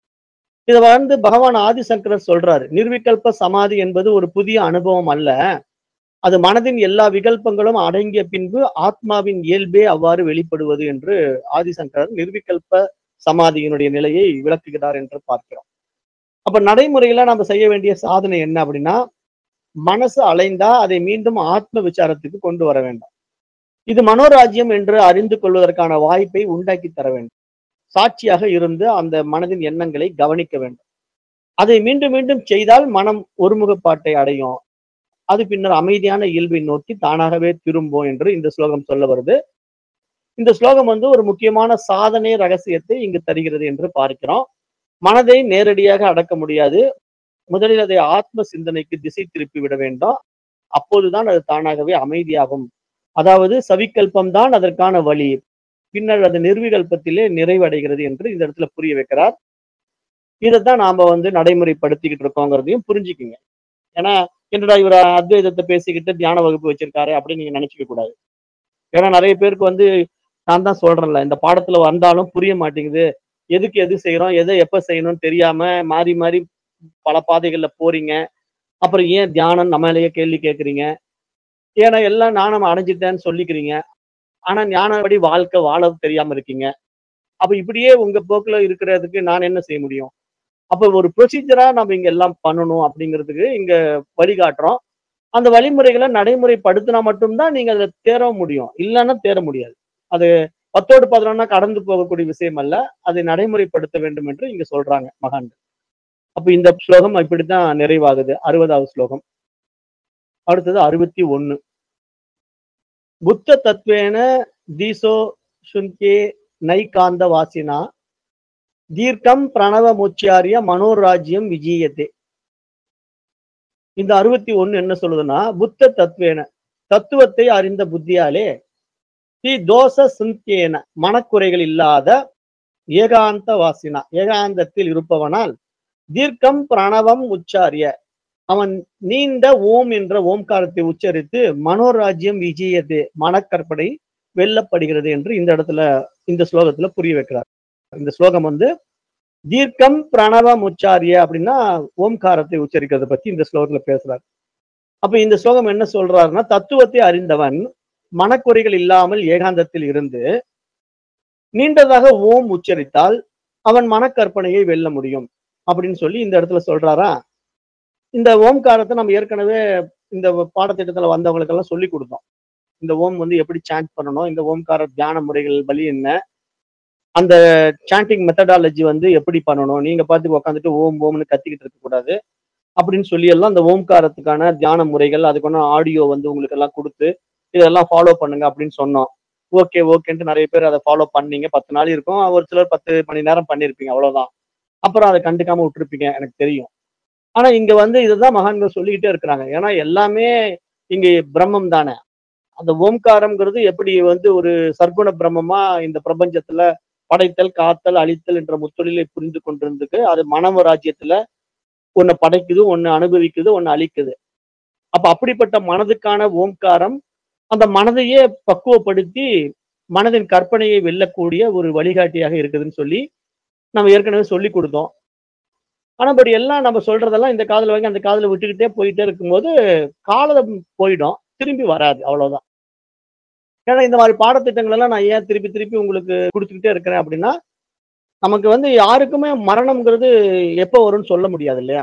இதை வந்து பகவான் ஆதிசங்கரர் சொல்றாரு நிர்விகல்ப சமாதி என்பது ஒரு புதிய அனுபவம் அல்ல அது மனதின் எல்லா விகல்பங்களும் அடங்கிய பின்பு ஆத்மாவின் இயல்பே அவ்வாறு வெளிப்படுவது என்று ஆதிசங்கரர் நிர்விகல்ப சமாதியினுடைய நிலையை விளக்குகிறார் என்று பார்க்கிறோம் அப்ப நடைமுறையில நம்ம செய்ய வேண்டிய சாதனை என்ன அப்படின்னா மனசு அலைந்தா அதை மீண்டும் ஆத்ம விசாரத்துக்கு கொண்டு வர வேண்டும் இது மனோராஜ்யம் என்று அறிந்து கொள்வதற்கான வாய்ப்பை உண்டாக்கி தர வேண்டும் சாட்சியாக இருந்து அந்த மனதின் எண்ணங்களை கவனிக்க வேண்டும் அதை மீண்டும் மீண்டும் செய்தால் மனம் ஒருமுகப்பாட்டை அடையும் அது பின்னர் அமைதியான இயல்பை நோக்கி தானாகவே திரும்பும் என்று இந்த ஸ்லோகம் சொல்ல வருது இந்த ஸ்லோகம் வந்து ஒரு முக்கியமான சாதனை ரகசியத்தை இங்கு தருகிறது என்று பார்க்கிறோம் மனதை நேரடியாக அடக்க முடியாது முதலில் அதை ஆத்ம சிந்தனைக்கு திசை திருப்பி விட வேண்டும் அப்போதுதான் அது தானாகவே அமைதியாகும் அதாவது சவிகல்பம் தான் அதற்கான வழி பின்னர் அது நிர்விகல்பத்திலே நிறைவடைகிறது என்று இந்த இடத்துல புரிய வைக்கிறார் இதைத்தான் நாம வந்து நடைமுறைப்படுத்திக்கிட்டு இருக்கோங்கிறதையும் புரிஞ்சுக்குங்க ஏன்னா என்னடா இவர் அத்வைதத்தை பேசிக்கிட்டு தியான வகுப்பு வச்சிருக்காரு அப்படின்னு நீங்க நினைச்சுக்க கூடாது ஏன்னா நிறைய பேருக்கு வந்து நான் தான் சொல்றேன்ல இந்த பாடத்துல வந்தாலும் புரிய மாட்டேங்குது எதுக்கு எது செய்யறோம் எதை எப்ப செய்யணும்னு தெரியாம மாறி மாறி பல பாதைகள்ல போறீங்க அப்புறம் ஏன் தியானம் நம்மளையே கேள்வி கேட்குறீங்க ஏன்னா எல்லாம் ஞானம் அடைஞ்சிட்டேன்னு சொல்லிக்கிறீங்க ஆனா ஞானப்படி வாழ்க்கை வாழ தெரியாம இருக்கீங்க அப்ப இப்படியே உங்க போக்குல இருக்கிறதுக்கு நான் என்ன செய்ய முடியும் அப்ப ஒரு ப்ரொசீஜரா நம்ம இங்க எல்லாம் பண்ணணும் அப்படிங்கிறதுக்கு இங்க வழிகாட்டுறோம் அந்த வழிமுறைகளை நடைமுறைப்படுத்தினா மட்டும்தான் நீங்க அதுல தேர முடியும் இல்லைன்னா தேர முடியாது அது பத்தோடு பதினொன்னா கடந்து போகக்கூடிய விஷயம் அல்ல அதை நடைமுறைப்படுத்த வேண்டும் என்று இங்க சொல்றாங்க மகான் அப்ப இந்த ஸ்லோகம் இப்படித்தான் நிறைவாகுது அறுபதாவது ஸ்லோகம் அடுத்தது அறுபத்தி ஒண்ணு புத்த தத்வேன தீசோ சுன்கே நைகாந்த வாசினா தீர்க்கம் பிரணவ முச்சியாரிய மனோராஜ்யம் விஜயத்தே இந்த அறுபத்தி ஒண்ணு என்ன சொல்லுதுன்னா புத்த தத்வேன தத்துவத்தை அறிந்த புத்தியாலே தி தோச சுந்தியேன மனக்குறைகள் இல்லாத ஏகாந்த வாசினா ஏகாந்தத்தில் இருப்பவனால் தீர்க்கம் பிரணவம் உச்சாரிய அவன் நீண்ட ஓம் என்ற ஓம்காரத்தை உச்சரித்து மனோராஜ்யம் விஜயத்தே மனக்கற்பனை வெல்லப்படுகிறது என்று இந்த இடத்துல இந்த ஸ்லோகத்துல புரிய வைக்கிறார் இந்த ஸ்லோகம் வந்து தீர்க்கம் பிரணவம் உச்சாரிய அப்படின்னா ஓம்காரத்தை உச்சரிக்கிறத பத்தி இந்த ஸ்லோகத்துல பேசுறார் அப்ப இந்த ஸ்லோகம் என்ன சொல்றாருன்னா தத்துவத்தை அறிந்தவன் மனக்குறைகள் இல்லாமல் ஏகாந்தத்தில் இருந்து நீண்டதாக ஓம் உச்சரித்தால் அவன் மனக்கற்பனையை வெல்ல முடியும் அப்படின்னு சொல்லி இந்த இடத்துல சொல்றாரா இந்த ஓம்காரத்தை நம்ம ஏற்கனவே இந்த பாடத்திட்டத்துல வந்தவங்களுக்கெல்லாம் சொல்லி கொடுத்தோம் இந்த ஓம் வந்து எப்படி சாண்ட் பண்ணணும் இந்த ஓம்கார தியான முறைகள் வழி என்ன அந்த சாண்டிங் மெத்தடாலஜி வந்து எப்படி பண்ணணும் நீங்க பார்த்து உட்காந்துட்டு ஓம் ஓம்னு கத்திக்கிட்டு இருக்க கூடாது அப்படின்னு சொல்லி எல்லாம் அந்த ஓம்காரத்துக்கான தியான முறைகள் அதுக்கான ஆடியோ வந்து உங்களுக்கு எல்லாம் கொடுத்து இதெல்லாம் ஃபாலோ பண்ணுங்க அப்படின்னு சொன்னோம் ஓகே ஓகேன்ட்டு நிறைய பேர் அதை ஃபாலோ பண்ணீங்க பத்து நாள் இருக்கும் ஒரு சிலர் பத்து மணி நேரம் பண்ணியிருப்பீங்க அவ்வளவுதான் அப்புறம் அதை கண்டுக்காம விட்டுருப்பீங்க எனக்கு தெரியும் ஆனா இங்க வந்து இதுதான் மகான்கள் சொல்லிக்கிட்டே இருக்கிறாங்க ஏன்னா எல்லாமே இங்க பிரம்மம் தானே அந்த ஓம்காரம்ங்கிறது எப்படி வந்து ஒரு சர்க்குண பிரம்மமா இந்த பிரபஞ்சத்துல படைத்தல் காத்தல் அழித்தல் என்ற முத்தொழிலை புரிந்து கொண்டிருந்துக்கு அது மனம ராஜ்யத்துல ஒன்னு படைக்குது ஒன்னு அனுபவிக்குது ஒன்னு அழிக்குது அப்ப அப்படிப்பட்ட மனதுக்கான ஓம்காரம் அந்த மனதையே பக்குவப்படுத்தி மனதின் கற்பனையை வெல்லக்கூடிய ஒரு வழிகாட்டியாக இருக்குதுன்னு சொல்லி நம்ம ஏற்கனவே சொல்லி கொடுத்தோம் ஆனா பட் எல்லாம் நம்ம சொல்றதெல்லாம் இந்த காதுல வாங்கி அந்த காதுல விட்டுக்கிட்டே போயிட்டே இருக்கும்போது காலம் போயிடும் திரும்பி வராது அவ்வளவுதான் ஏன்னா இந்த மாதிரி பாடத்திட்டங்கள் எல்லாம் நான் ஏன் திருப்பி திருப்பி உங்களுக்கு கொடுத்துக்கிட்டே இருக்கிறேன் அப்படின்னா நமக்கு வந்து யாருக்குமே மரணம்ங்கிறது எப்போ வரும்னு சொல்ல முடியாது இல்லையா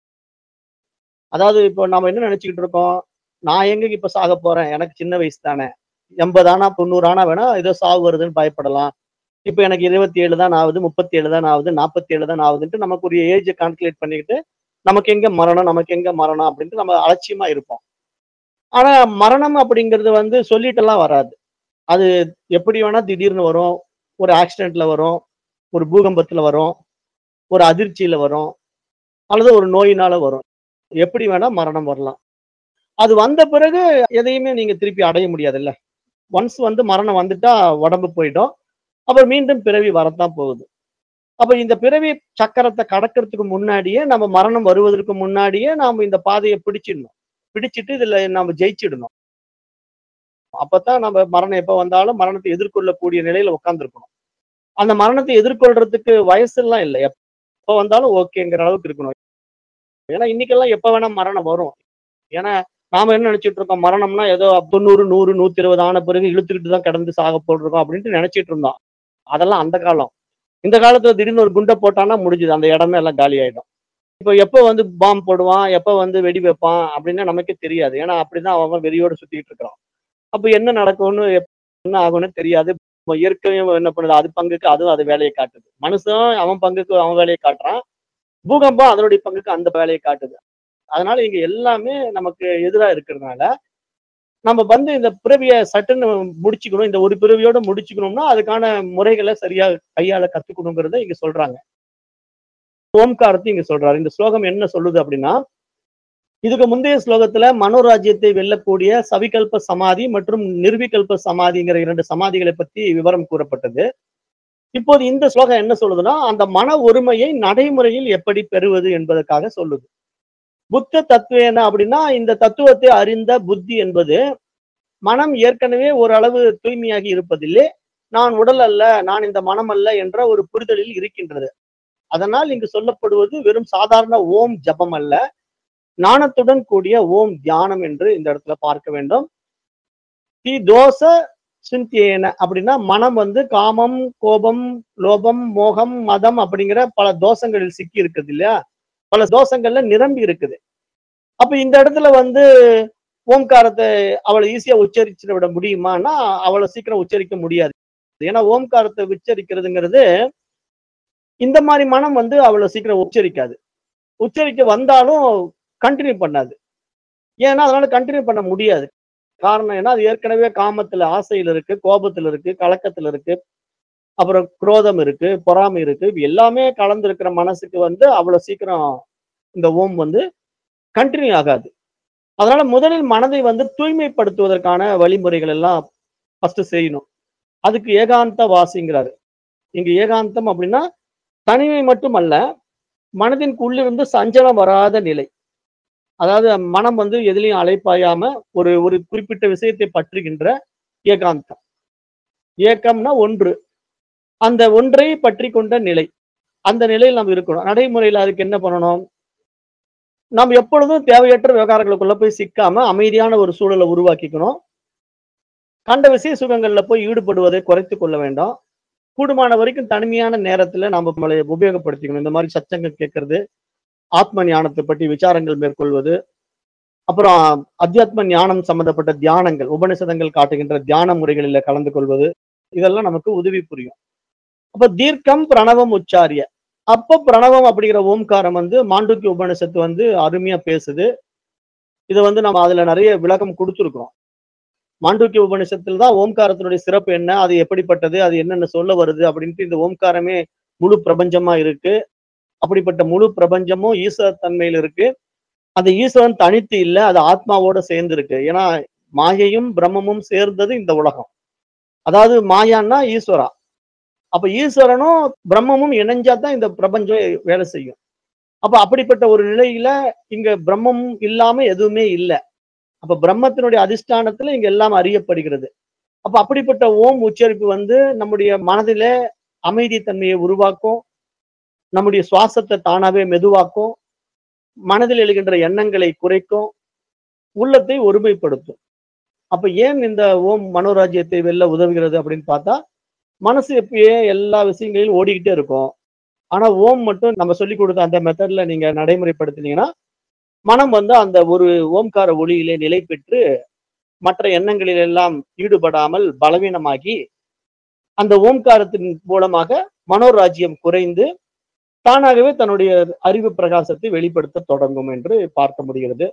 அதாவது இப்போ நம்ம என்ன நினைச்சுக்கிட்டு இருக்கோம் நான் எங்க இப்ப சாக போறேன் எனக்கு சின்ன வயசு தானே எண்பது ஆனா தொண்ணூறு ஆனா வேணா ஏதோ சாவு வருதுன்னு பயப்படலாம் இப்ப எனக்கு இருபத்தி ஏழு தான் ஆகுது முப்பத்தி ஏழு தான் ஆகுது நாற்பத்தி ஏழு தான் ஆகுதுன்ட்டு நமக்கு ஒரு ஏஜ் கால்குலேட் பண்ணிக்கிட்டு நமக்கு எங்க மரணம் நமக்கு எங்க மரணம் அப்படின்ட்டு நம்ம அலட்சியமா இருப்போம் ஆனா மரணம் அப்படிங்கிறது வந்து சொல்லிட்டெல்லாம் வராது அது எப்படி வேணா திடீர்னு வரும் ஒரு ஆக்சிடென்ட்ல வரும் ஒரு பூகம்பத்துல வரும் ஒரு அதிர்ச்சியில வரும் அல்லது ஒரு நோயினால வரும் எப்படி வேணா மரணம் வரலாம் அது வந்த பிறகு எதையுமே நீங்க திருப்பி அடைய முடியாதுல்ல ஒன்ஸ் வந்து மரணம் வந்துட்டா உடம்பு போயிடும் அப்புறம் மீண்டும் பிறவி வரத்தான் போகுது அப்ப இந்த பிறவி சக்கரத்தை கடக்கிறதுக்கு முன்னாடியே நம்ம மரணம் வருவதற்கு முன்னாடியே நாம இந்த பாதையை பிடிச்சிடணும் பிடிச்சிட்டு இதுல நம்ம ஜெயிச்சிடணும் அப்பதான் நம்ம மரணம் எப்ப வந்தாலும் மரணத்தை எதிர்கொள்ளக்கூடிய நிலையில உட்காந்துருக்கணும் அந்த மரணத்தை எதிர்கொள்றதுக்கு வயசு எல்லாம் இல்லை எப்ப வந்தாலும் ஓகேங்கிற அளவுக்கு இருக்கணும் ஏன்னா இன்னைக்கெல்லாம் எப்ப வேணா மரணம் வரும் ஏன்னா நாம என்ன நினைச்சிட்டு இருக்கோம் மரணம்னா ஏதோ தொண்ணூறு நூறு நூத்தி இருபது ஆன பிறகு இழுத்துக்கிட்டு தான் கிடந்து சாக போட்டிருக்கோம் அப்படின்ட்டு நினைச்சிட்டு இருந்தோம் அதெல்லாம் அந்த காலம் இந்த காலத்துல திடீர்னு ஒரு குண்டை போட்டான்னா முடிஞ்சுது அந்த இடமே எல்லாம் காலி ஆயிடும் இப்போ எப்போ வந்து பாம்பு போடுவான் எப்போ வந்து வெடி வைப்பான் அப்படின்னு நமக்கே தெரியாது ஏன்னா அப்படிதான் அவன் வெறியோடு சுத்திட்டு இருக்கிறான் அப்போ என்ன நடக்கும்னு என்ன ஆகும்னு தெரியாது இயற்கையும் என்ன பண்ணுது அது பங்குக்கு அதுவும் அது வேலையை காட்டுது மனுஷன் அவன் பங்குக்கு அவன் வேலையை காட்டுறான் பூகம்பம் அதனுடைய பங்குக்கு அந்த வேலையை காட்டுது அதனால இங்க எல்லாமே நமக்கு எதிரா இருக்கிறதுனால நம்ம வந்து இந்த பிறவியை சட்டுன்னு முடிச்சுக்கணும் இந்த ஒரு பிறவியோட முடிச்சுக்கணும்னா அதுக்கான முறைகளை சரியா கையாள கத்துக்கணுங்கிறத இங்க சொல்றாங்க ஓம்காரத்தை இங்க சொல்றாரு இந்த ஸ்லோகம் என்ன சொல்லுது அப்படின்னா இதுக்கு முந்தைய ஸ்லோகத்துல மனோராஜ்யத்தை வெல்லக்கூடிய சவிகல்ப சமாதி மற்றும் நிர்விகல்ப சமாதிங்கிற இரண்டு சமாதிகளை பத்தி விவரம் கூறப்பட்டது இப்போது இந்த ஸ்லோகம் என்ன சொல்லுதுன்னா அந்த மன ஒருமையை நடைமுறையில் எப்படி பெறுவது என்பதற்காக சொல்லுது புத்த தத்துவம் அப்படின்னா இந்த தத்துவத்தை அறிந்த புத்தி என்பது மனம் ஏற்கனவே ஓரளவு தூய்மையாகி இருப்பதில்லை நான் உடல் அல்ல நான் இந்த மனம் அல்ல என்ற ஒரு புரிதலில் இருக்கின்றது அதனால் இங்கு சொல்லப்படுவது வெறும் சாதாரண ஓம் ஜபம் அல்ல ஞானத்துடன் கூடிய ஓம் தியானம் என்று இந்த இடத்துல பார்க்க வேண்டும் தி தோச சிந்தியேன அப்படின்னா மனம் வந்து காமம் கோபம் லோபம் மோகம் மதம் அப்படிங்கிற பல தோஷங்களில் சிக்கி இருக்குது இல்லையா பல தோஷங்கள்ல நிரம்பி இருக்குது அப்ப இந்த இடத்துல வந்து ஓம்காரத்தை அவளை ஈஸியா உச்சரிச்சிட விட முடியுமான்னா அவளை சீக்கிரம் உச்சரிக்க முடியாது ஏன்னா ஓம்காரத்தை உச்சரிக்கிறதுங்கிறது இந்த மாதிரி மனம் வந்து அவளை சீக்கிரம் உச்சரிக்காது உச்சரிக்க வந்தாலும் கண்டினியூ பண்ணாது ஏன்னா அதனால கண்டினியூ பண்ண முடியாது காரணம் என்ன அது ஏற்கனவே காமத்துல ஆசையில் இருக்கு கோபத்துல இருக்கு கலக்கத்துல இருக்கு அப்புறம் குரோதம் இருக்கு பொறாமை இருக்கு இது எல்லாமே கலந்து இருக்கிற மனசுக்கு வந்து அவ்வளவு சீக்கிரம் இந்த ஓம் வந்து கண்டினியூ ஆகாது அதனால முதலில் மனதை வந்து தூய்மைப்படுத்துவதற்கான வழிமுறைகள் எல்லாம் ஃபர்ஸ்ட் செய்யணும் அதுக்கு ஏகாந்த வாசிங்கிறாரு இங்க ஏகாந்தம் அப்படின்னா தனிமை மட்டும் அல்ல மனதின் உள்ளிருந்து சஞ்சலம் வராத நிலை அதாவது மனம் வந்து எதுலையும் அலைப்பாயாம ஒரு ஒரு குறிப்பிட்ட விஷயத்தை பற்றுகின்ற ஏகாந்தம் ஏக்கம்னா ஒன்று அந்த ஒன்றை பற்றி கொண்ட நிலை அந்த நிலையில் நாம் இருக்கணும் நடைமுறையில் அதுக்கு என்ன பண்ணணும் நாம் எப்பொழுதும் தேவையற்ற விவகாரங்களுக்குள்ள போய் சிக்காம அமைதியான ஒரு சூழலை உருவாக்கிக்கணும் கண்ட விஷய சுகங்கள்ல போய் ஈடுபடுவதை குறைத்து கொள்ள வேண்டாம் கூடுமான வரைக்கும் தனிமையான நேரத்துல நாம நம்மளை உபயோகப்படுத்திக்கணும் இந்த மாதிரி சச்சங்கம் கேட்கறது ஆத்ம ஞானத்தை பற்றி விசாரங்கள் மேற்கொள்வது அப்புறம் அத்தியாத்ம ஞானம் சம்பந்தப்பட்ட தியானங்கள் உபனிஷதங்கள் காட்டுகின்ற தியான முறைகளில் கலந்து கொள்வது இதெல்லாம் நமக்கு உதவி புரியும் அப்ப தீர்க்கம் பிரணவம் உச்சாரிய அப்ப பிரணவம் அப்படிங்கிற ஓம்காரம் வந்து மாண்டூக்கிய உபனிஷத்து வந்து அருமையா பேசுது இதை வந்து நம்ம அதுல நிறைய விளக்கம் கொடுத்துருக்கோம் மாண்டூக்கிய உபனிஷத்தில் தான் ஓம்காரத்தினுடைய சிறப்பு என்ன அது எப்படிப்பட்டது அது என்னென்ன சொல்ல வருது அப்படின்ட்டு இந்த ஓம்காரமே முழு பிரபஞ்சமா இருக்கு அப்படிப்பட்ட முழு பிரபஞ்சமும் ஈஸ்வர தன்மையில் இருக்கு அந்த ஈஸ்வரன் தனித்து இல்லை அது ஆத்மாவோட சேர்ந்து இருக்கு ஏன்னா மாயையும் பிரம்மமும் சேர்ந்தது இந்த உலகம் அதாவது மாயான்னா ஈஸ்வரா அப்ப ஈஸ்வரனும் பிரம்மமும் இணைஞ்சா தான் இந்த பிரபஞ்சம் வேலை செய்யும் அப்ப அப்படிப்பட்ட ஒரு நிலையில இங்க பிரம்மம் இல்லாம எதுவுமே இல்லை அப்ப பிரம்மத்தினுடைய அதிஷ்டானத்துல இங்க எல்லாம் அறியப்படுகிறது அப்ப அப்படிப்பட்ட ஓம் உச்சரிப்பு வந்து நம்முடைய மனதில அமைதி தன்மையை உருவாக்கும் நம்முடைய சுவாசத்தை தானாவே மெதுவாக்கும் மனதில் எழுகின்ற எண்ணங்களை குறைக்கும் உள்ளத்தை ஒருமைப்படுத்தும் அப்ப ஏன் இந்த ஓம் மனோராஜ்யத்தை வெல்ல உதவுகிறது அப்படின்னு பார்த்தா மனசு எப்பயே எல்லா விஷயங்களிலும் ஓடிக்கிட்டே இருக்கும் ஆனா ஓம் மட்டும் நம்ம சொல்லி கொடுத்த அந்த மெத்தட்ல நீங்க நடைமுறைப்படுத்தினீங்கன்னா மனம் வந்து அந்த ஒரு ஓம்கார ஒளியிலே நிலை பெற்று மற்ற எண்ணங்களில் எல்லாம் ஈடுபடாமல் பலவீனமாகி அந்த ஓம்காரத்தின் மூலமாக மனோராஜ்யம் குறைந்து தானாகவே தன்னுடைய அறிவு பிரகாசத்தை வெளிப்படுத்த தொடங்கும் என்று பார்க்க முடிகிறது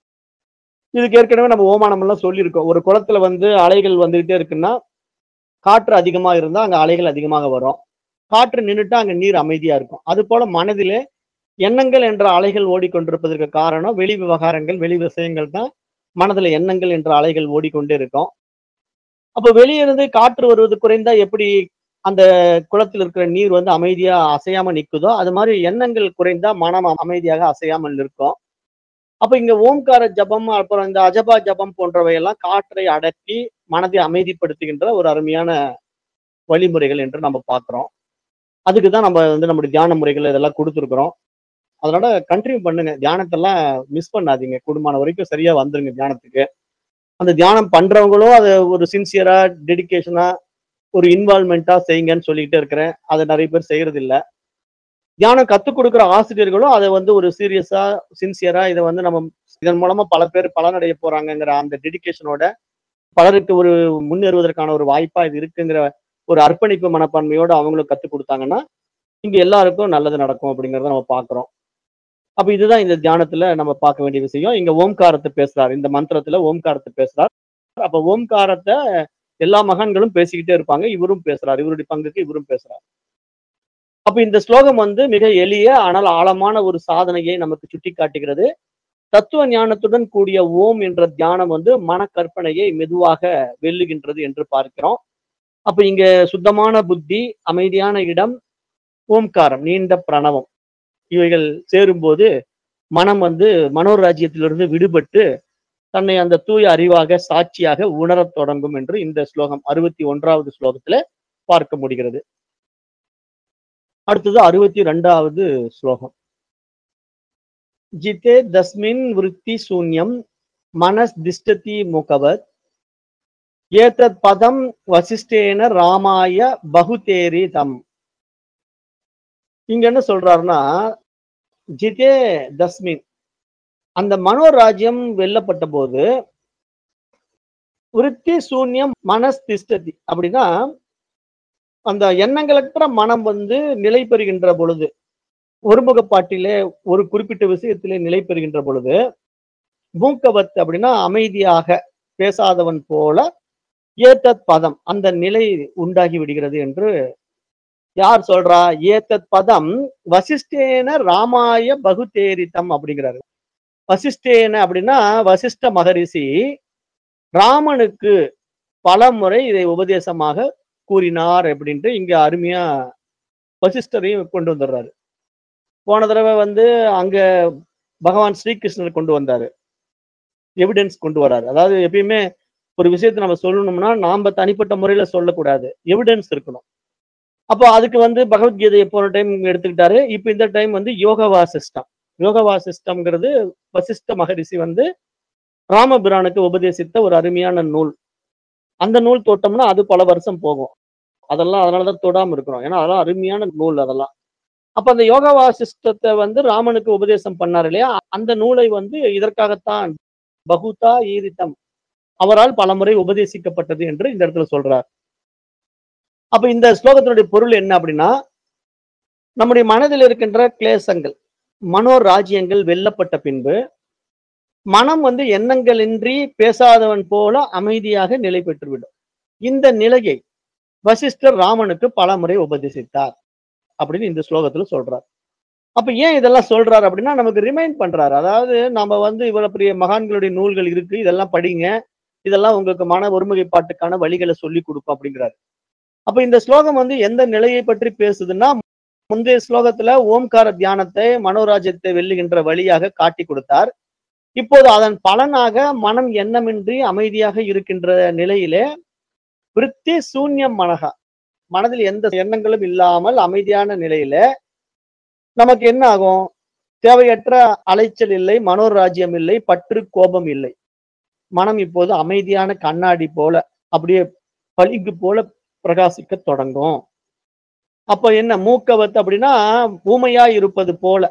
இதுக்கு ஏற்கனவே நம்ம ஓமானம் எல்லாம் சொல்லியிருக்கோம் ஒரு குளத்துல வந்து அலைகள் வந்துகிட்டே இருக்குன்னா காற்று அதிகமா இருந்தா அங்க அலைகள் அதிகமாக வரும் காற்று நின்றுட்டா அங்க நீர் அமைதியா இருக்கும் அது போல மனதிலே எண்ணங்கள் என்ற அலைகள் ஓடிக்கொண்டிருப்பதற்கு காரணம் வெளி விவகாரங்கள் வெளி விஷயங்கள் தான் மனதுல எண்ணங்கள் என்ற அலைகள் ஓடிக்கொண்டே இருக்கும் அப்ப வெளியிருந்து காற்று வருவது குறைந்தா எப்படி அந்த குளத்தில் இருக்கிற நீர் வந்து அமைதியா அசையாம நிக்குதோ அது மாதிரி எண்ணங்கள் குறைந்தா மனம் அமைதியாக அசையாமல் இருக்கும் அப்ப இங்க ஓம்கார ஜபம் அப்புறம் இந்த அஜபா ஜபம் போன்றவை எல்லாம் காற்றை அடக்கி மனதை அமைதிப்படுத்துகின்ற ஒரு அருமையான வழிமுறைகள் என்று நம்ம பார்க்கிறோம் அதுக்கு தான் நம்ம வந்து நம்முடைய தியான முறைகள் இதெல்லாம் கொடுத்துருக்குறோம் அதனால கண்டினியூ பண்ணுங்க தியானத்தெல்லாம் மிஸ் பண்ணாதீங்க குடும்பமான வரைக்கும் சரியா வந்துருங்க தியானத்துக்கு அந்த தியானம் பண்றவங்களும் அதை ஒரு சின்சியரா டெடிக்கேஷனா ஒரு இன்வால்மெண்ட்டா செய்யுங்கன்னு சொல்லிக்கிட்டே இருக்கிறேன் அதை நிறைய பேர் செய்யறது இல்ல தியானம் கத்துக் கொடுக்குற ஆசிரியர்களும் அதை வந்து ஒரு சீரியஸா சின்சியரா இதை வந்து நம்ம இதன் மூலமா பல பேர் பலனடைய போறாங்கங்கிற அந்த டெடிக்கேஷனோட பலருக்கு ஒரு முன்னேறுவதற்கான ஒரு வாய்ப்பா இது இருக்குங்கிற ஒரு அர்ப்பணிப்பு மனப்பான்மையோட அவங்களும் கத்துக் கொடுத்தாங்கன்னா இங்க எல்லாருக்கும் நல்லது நடக்கும் அப்படிங்கறத நம்ம பாக்குறோம் அப்ப இதுதான் இந்த தியானத்துல நம்ம பார்க்க வேண்டிய விஷயம் இங்க ஓம்காரத்தை பேசுறாரு இந்த மந்திரத்துல ஓம்காரத்தை பேசுறார் அப்ப ஓம்காரத்தை எல்லா மகான்களும் பேசிக்கிட்டே இருப்பாங்க இவரும் பேசுறாரு இவருடைய பங்குக்கு இவரும் பேசுறாரு அப்ப இந்த ஸ்லோகம் வந்து மிக எளிய ஆனால் ஆழமான ஒரு சாதனையை நமக்கு சுட்டி காட்டுகிறது தத்துவ ஞானத்துடன் கூடிய ஓம் என்ற தியானம் வந்து மன கற்பனையை மெதுவாக வெல்லுகின்றது என்று பார்க்கிறோம் அப்ப இங்க சுத்தமான புத்தி அமைதியான இடம் ஓம்காரம் நீண்ட பிரணவம் இவைகள் சேரும்போது மனம் வந்து மனோராஜ்யத்திலிருந்து விடுபட்டு தன்னை அந்த தூய அறிவாக சாட்சியாக உணரத் தொடங்கும் என்று இந்த ஸ்லோகம் அறுபத்தி ஒன்றாவது ஸ்லோகத்துல பார்க்க முடிகிறது அடுத்தது அறுபத்தி ரெண்டாவது ஸ்லோகம் ஜிதே தஸ்மின் விருத்தி சூன்யம் மனஸ் திஷ்டதி முகவத் ஏதத் பதம் வசிஷ்டேன ராமாய பகுதேரி தம் இங்க என்ன சொல்றாருன்னா ஜிதே தஸ்மின் அந்த மனோராஜ்யம் வெல்லப்பட்ட போது விருத்தி சூன்யம் மனஸ் திஷ்டதி அப்படின்னா அந்த எண்ணங்களற்ற மனம் வந்து நிலை பெறுகின்ற பொழுது ஒருமுகப்பாட்டிலே ஒரு குறிப்பிட்ட விஷயத்திலே நிலை பெறுகின்ற பொழுது மூக்கவத் அப்படின்னா அமைதியாக பேசாதவன் போல ஏத்தத் பதம் அந்த நிலை உண்டாகி விடுகிறது என்று யார் சொல்றா ஏத்தத் பதம் வசிஷ்டேன ராமாய பகுதேரித்தம் அப்படிங்கிறாரு வசிஷ்டேன அப்படின்னா வசிஷ்ட மகரிஷி ராமனுக்கு பல முறை இதை உபதேசமாக கூறினார் அப்படின்ட்டு இங்க அருமையா வசிஷ்டரையும் கொண்டு வந்துடுறாரு போன தடவை வந்து அங்க பகவான் ஸ்ரீகிருஷ்ணர் கொண்டு வந்தாரு எவிடன்ஸ் கொண்டு வராரு அதாவது எப்பயுமே ஒரு விஷயத்தை நம்ம சொல்லணும்னா நாம தனிப்பட்ட முறையில சொல்லக்கூடாது எவிடன்ஸ் இருக்கணும் அப்போ அதுக்கு வந்து பகவத்கீதையை போன டைம் எடுத்துக்கிட்டாரு இப்போ இந்த டைம் வந்து யோகவா சிஸ்டம் யோகவா சிஸ்டம்ங்கிறது வசிஷ்ட மகரிஷி வந்து ராமபிரானுக்கு உபதேசித்த ஒரு அருமையான நூல் அந்த நூல் தொட்டோம்னா அது பல வருஷம் போகும் அதெல்லாம் அதனாலதான் தொடாம இருக்கிறோம் ஏன்னா அதெல்லாம் அருமையான நூல் அதெல்லாம் அப்ப அந்த யோகா வாசிஷ்டத்தை வந்து ராமனுக்கு உபதேசம் பண்ணார் இல்லையா அந்த நூலை வந்து இதற்காகத்தான் பகுதா ஈரித்தம் அவரால் பலமுறை உபதேசிக்கப்பட்டது என்று இந்த இடத்துல சொல்றார் அப்ப இந்த ஸ்லோகத்தினுடைய பொருள் என்ன அப்படின்னா நம்முடைய மனதில் இருக்கின்ற கிளேசங்கள் மனோராஜ்யங்கள் வெல்லப்பட்ட பின்பு மனம் வந்து எண்ணங்களின்றி பேசாதவன் போல அமைதியாக நிலை பெற்றுவிடும் இந்த நிலையை வசிஷ்டர் ராமனுக்கு பல முறை உபதேசித்தார் அப்படின்னு இந்த ஸ்லோகத்துல சொல்றார் அப்ப ஏன் இதெல்லாம் சொல்றாரு அப்படின்னா நமக்கு ரிமைண்ட் பண்றாரு அதாவது நம்ம வந்து இவ்வளவு பெரிய மகான்களுடைய நூல்கள் இருக்கு இதெல்லாம் படிங்க இதெல்லாம் உங்களுக்கு மன ஒருமுகைப்பாட்டுக்கான வழிகளை சொல்லி கொடுக்கும் அப்படிங்கிறாரு அப்ப இந்த ஸ்லோகம் வந்து எந்த நிலையை பற்றி பேசுதுன்னா முந்தைய ஸ்லோகத்துல ஓம்கார தியானத்தை மனோராஜ்யத்தை வெல்லுகின்ற வழியாக காட்டி கொடுத்தார் இப்போது அதன் பலனாக மனம் எண்ணமின்றி அமைதியாக இருக்கின்ற நிலையிலே விருத்தி சூன்யம் மனகா மனதில் எந்த எண்ணங்களும் இல்லாமல் அமைதியான நிலையில நமக்கு என்ன ஆகும் தேவையற்ற அலைச்சல் இல்லை மனோராஜ்யம் இல்லை பற்று கோபம் இல்லை மனம் இப்போது அமைதியான கண்ணாடி போல அப்படியே பளிங்கு போல பிரகாசிக்க தொடங்கும் அப்ப என்ன மூக்கவத்து அப்படின்னா ஊமையா இருப்பது போல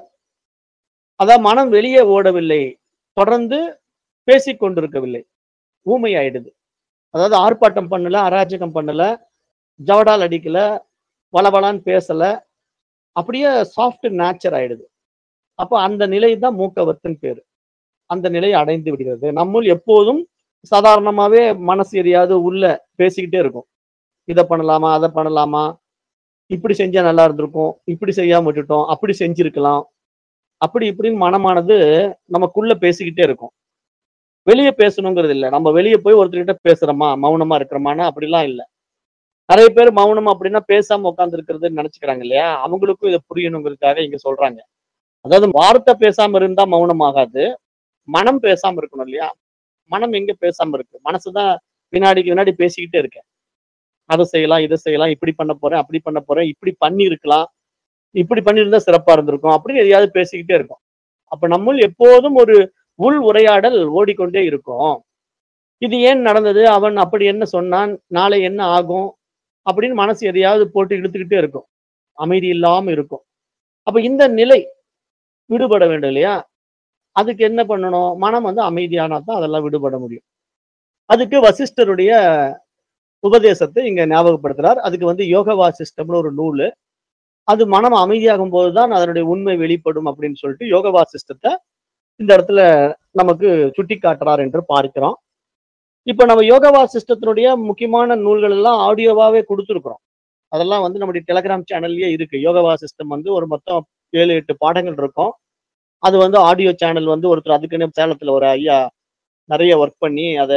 அதான் மனம் வெளியே ஓடவில்லை தொடர்ந்து பேசிக் கொண்டிருக்கவில்லை ஊமையாயிடுது அதாவது ஆர்ப்பாட்டம் பண்ணல அராஜகம் பண்ணல ஜவடால் அடிக்கல வளவலான்னு பேசல அப்படியே சாஃப்ட் நேச்சர் ஆயிடுது அப்போ அந்த நிலை தான் மூக்கவத்தின் பேரு அந்த நிலையை அடைந்து விடுகிறது நம்முள் எப்போதும் சாதாரணமாவே மனசு எதையாவது உள்ள பேசிக்கிட்டே இருக்கும் இதை பண்ணலாமா அதை பண்ணலாமா இப்படி செஞ்சா நல்லா இருந்திருக்கும் இப்படி செய்யாம விட்டுட்டோம் அப்படி செஞ்சிருக்கலாம் அப்படி இப்படின்னு மனமானது நமக்குள்ள பேசிக்கிட்டே இருக்கும் வெளியே பேசணுங்கிறது இல்லை நம்ம வெளியே போய் ஒருத்தர்கிட்ட பேசுறோமா மௌனமா இருக்கிறோமானா அப்படிலாம் இல்லை நிறைய பேர் மௌனம் அப்படின்னா பேசாம உட்கார்ந்து இருக்கிறது நினைச்சுக்கிறாங்க இல்லையா அவங்களுக்கும் இதை புரியணுங்கிறதுக்காக இங்க சொல்றாங்க அதாவது வார்த்தை பேசாம இருந்தா மௌனம் ஆகாது மனம் பேசாம இருக்கணும் இல்லையா மனம் எங்க பேசாம இருக்கு மனசுதான் வினாடிக்கு வினாடி பேசிக்கிட்டே இருக்கேன் அதை செய்யலாம் இதை செய்யலாம் இப்படி பண்ண போறேன் அப்படி பண்ண போறேன் இப்படி பண்ணி இருக்கலாம் இப்படி பண்ணியிருந்தா சிறப்பா இருந்திருக்கும் அப்படின்னு எதையாவது பேசிக்கிட்டே இருக்கும் அப்ப நம்முள் எப்போதும் ஒரு உள் உரையாடல் ஓடிக்கொண்டே இருக்கும் இது ஏன் நடந்தது அவன் அப்படி என்ன சொன்னான் நாளை என்ன ஆகும் அப்படின்னு மனசு எதையாவது போட்டு இழுத்துக்கிட்டே இருக்கும் அமைதி இல்லாம இருக்கும் அப்ப இந்த நிலை விடுபட வேண்டும் இல்லையா அதுக்கு என்ன பண்ணணும் மனம் வந்து அமைதியானா தான் அதெல்லாம் விடுபட முடியும் அதுக்கு வசிஷ்டருடைய உபதேசத்தை இங்க ஞாபகப்படுத்துறார் அதுக்கு வந்து யோக வாசிஷ்டம்னு ஒரு நூல் அது மனம் அமைதியாகும் போதுதான் அதனுடைய உண்மை வெளிப்படும் அப்படின்னு சொல்லிட்டு யோக வாசிஷ்டத்தை இந்த இடத்துல நமக்கு சுட்டி காட்டுறார் என்று பார்க்கிறோம் இப்ப நம்ம யோகவா சிஸ்டத்தினுடைய முக்கியமான நூல்கள் எல்லாம் ஆடியோவாவே கொடுத்துருக்குறோம் அதெல்லாம் வந்து நம்முடைய டெலகிராம் சேனல்லயே இருக்கு யோகவா சிஸ்டம் வந்து ஒரு மொத்தம் ஏழு எட்டு பாடங்கள் இருக்கும் அது வந்து ஆடியோ சேனல் வந்து ஒருத்தர் அதுக்குன்னு சேலத்துல ஒரு ஐயா நிறைய ஒர்க் பண்ணி அதை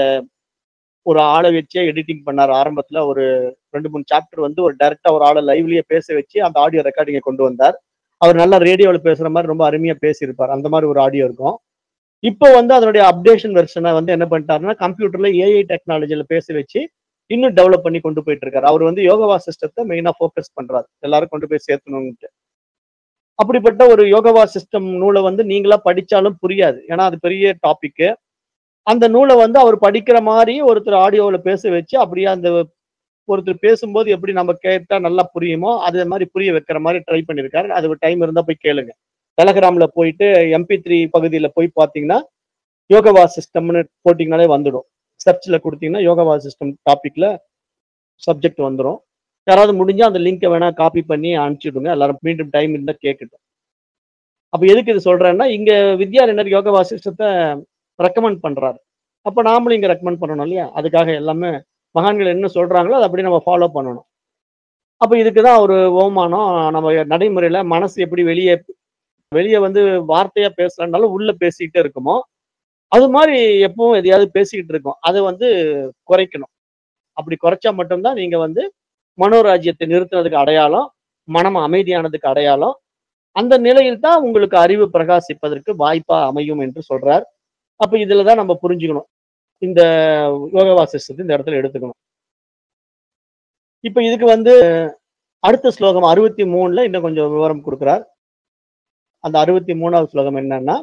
ஒரு ஆளை வச்சே எடிட்டிங் பண்ணார் ஆரம்பத்துல ஒரு ரெண்டு மூணு சாப்டர் வந்து ஒரு டைரக்டா ஒரு ஆளை லைவ்லயே பேச வச்சு அந்த ஆடியோ ரெக்கார்டிங்கை கொண்டு வந்தார் அவர் நல்லா ரேடியோவில் பேசுற மாதிரி ரொம்ப அருமையா பேசியிருப்பார் அந்த மாதிரி ஒரு ஆடியோ இருக்கும் இப்போ வந்து அதனுடைய அப்டேஷன் வெர்ஷனை வந்து என்ன பண்ணிட்டாருன்னா கம்ப்யூட்டர்ல ஏஐ டெக்னாலஜில பேச வச்சு இன்னும் டெவலப் பண்ணி கொண்டு போயிட்டு இருக்காரு அவர் வந்து யோகவா சிஸ்டத்தை மெயினா ஃபோக்கஸ் பண்றாரு எல்லாரும் கொண்டு போய் சேர்த்தணும்ட்டு அப்படிப்பட்ட ஒரு யோகவா சிஸ்டம் நூலை வந்து நீங்களா படிச்சாலும் புரியாது ஏன்னா அது பெரிய டாபிக் அந்த நூலை வந்து அவர் படிக்கிற மாதிரி ஒருத்தர் ஆடியோவில் பேச வச்சு அப்படியே அந்த ஒருத்தர் பேசும்போது எப்படி நம்ம கேட்டா நல்லா புரியுமோ அதே மாதிரி புரிய வைக்கிற மாதிரி ட்ரை பண்ணியிருக்காரு அது டைம் இருந்தா போய் கேளுங்க டெலகிராம்ல போயிட்டு எம்பி த்ரீ பகுதியில போய் பார்த்தீங்கன்னா யோகவா சிஸ்டம்னு போட்டிங்கனாலே வந்துடும் சர்ச்சில் கொடுத்தீங்கன்னா யோகவா சிஸ்டம் டாபிக்ல சப்ஜெக்ட் வந்துடும் யாராவது முடிஞ்சா அந்த லிங்கை வேணா காப்பி பண்ணி அனுப்பிச்சுடுங்க எல்லாரும் மீண்டும் டைம் இருந்தால் கேட்கட்டும் அப்போ எதுக்கு இது சொல்றேன்னா இங்க வித்யாரண்யர் யோகவா சிஸ்டத்தை ரெக்கமெண்ட் பண்றாரு அப்போ நாமளும் இங்க ரெக்கமெண்ட் பண்ணணும் இல்லையா அதுக்காக எல்லாமே மகான்கள் என்ன சொல்றாங்களோ அதை அப்படியே நம்ம ஃபாலோ பண்ணணும் அப்போ இதுக்கு தான் ஒரு ஓமானம் நம்ம நடைமுறையில மனசு எப்படி வெளியே வெளியே வந்து வார்த்தையா பேசலனாலும் உள்ள பேசிக்கிட்டே இருக்குமோ அது மாதிரி எப்பவும் எதையாவது பேசிக்கிட்டு இருக்கோம் அதை வந்து குறைக்கணும் அப்படி குறைச்சா மட்டும்தான் நீங்க வந்து மனோராஜ்யத்தை நிறுத்தினதுக்கு அடையாளம் மனம் அமைதியானதுக்கு அடையாளம் அந்த நிலையில் தான் உங்களுக்கு அறிவு பிரகாசிப்பதற்கு வாய்ப்பா அமையும் என்று சொல்றார் அப்ப இதுல தான் நம்ம புரிஞ்சுக்கணும் இந்த யோகவா சிஸ்டத்தை இந்த இடத்துல எடுத்துக்கணும் இப்ப இதுக்கு வந்து அடுத்த ஸ்லோகம் அறுபத்தி மூணுல இன்னும் கொஞ்சம் விவரம் கொடுக்கிறார் அந்த அறுபத்தி மூணாவது ஸ்லோகம் என்னன்னா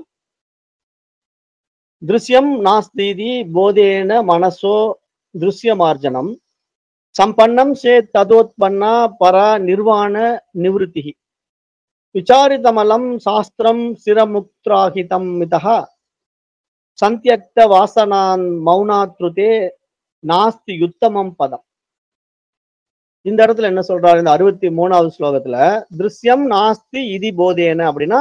திருஷ்யம் நாஸ்தீதி போதேன மனசோ திருஷ்யமார்ஜனம் சம்பன்னம் சே ததோத்பன்னா பரா நிர்வாண நிவృత్తి விசாரிதமலம் சாஸ்திரம் சிரமுக்திராகிதம் மிதா சந்தியக்த வாசனான் மௌனாத்ருதே நாஸ்தி யுத்தமம் பதம் இந்த இடத்துல என்ன சொல்றாரு இந்த அறுபத்தி மூணாவது ஸ்லோகத்துல திருஷ்யம் நாஸ்தி இதி போதேன அப்படின்னா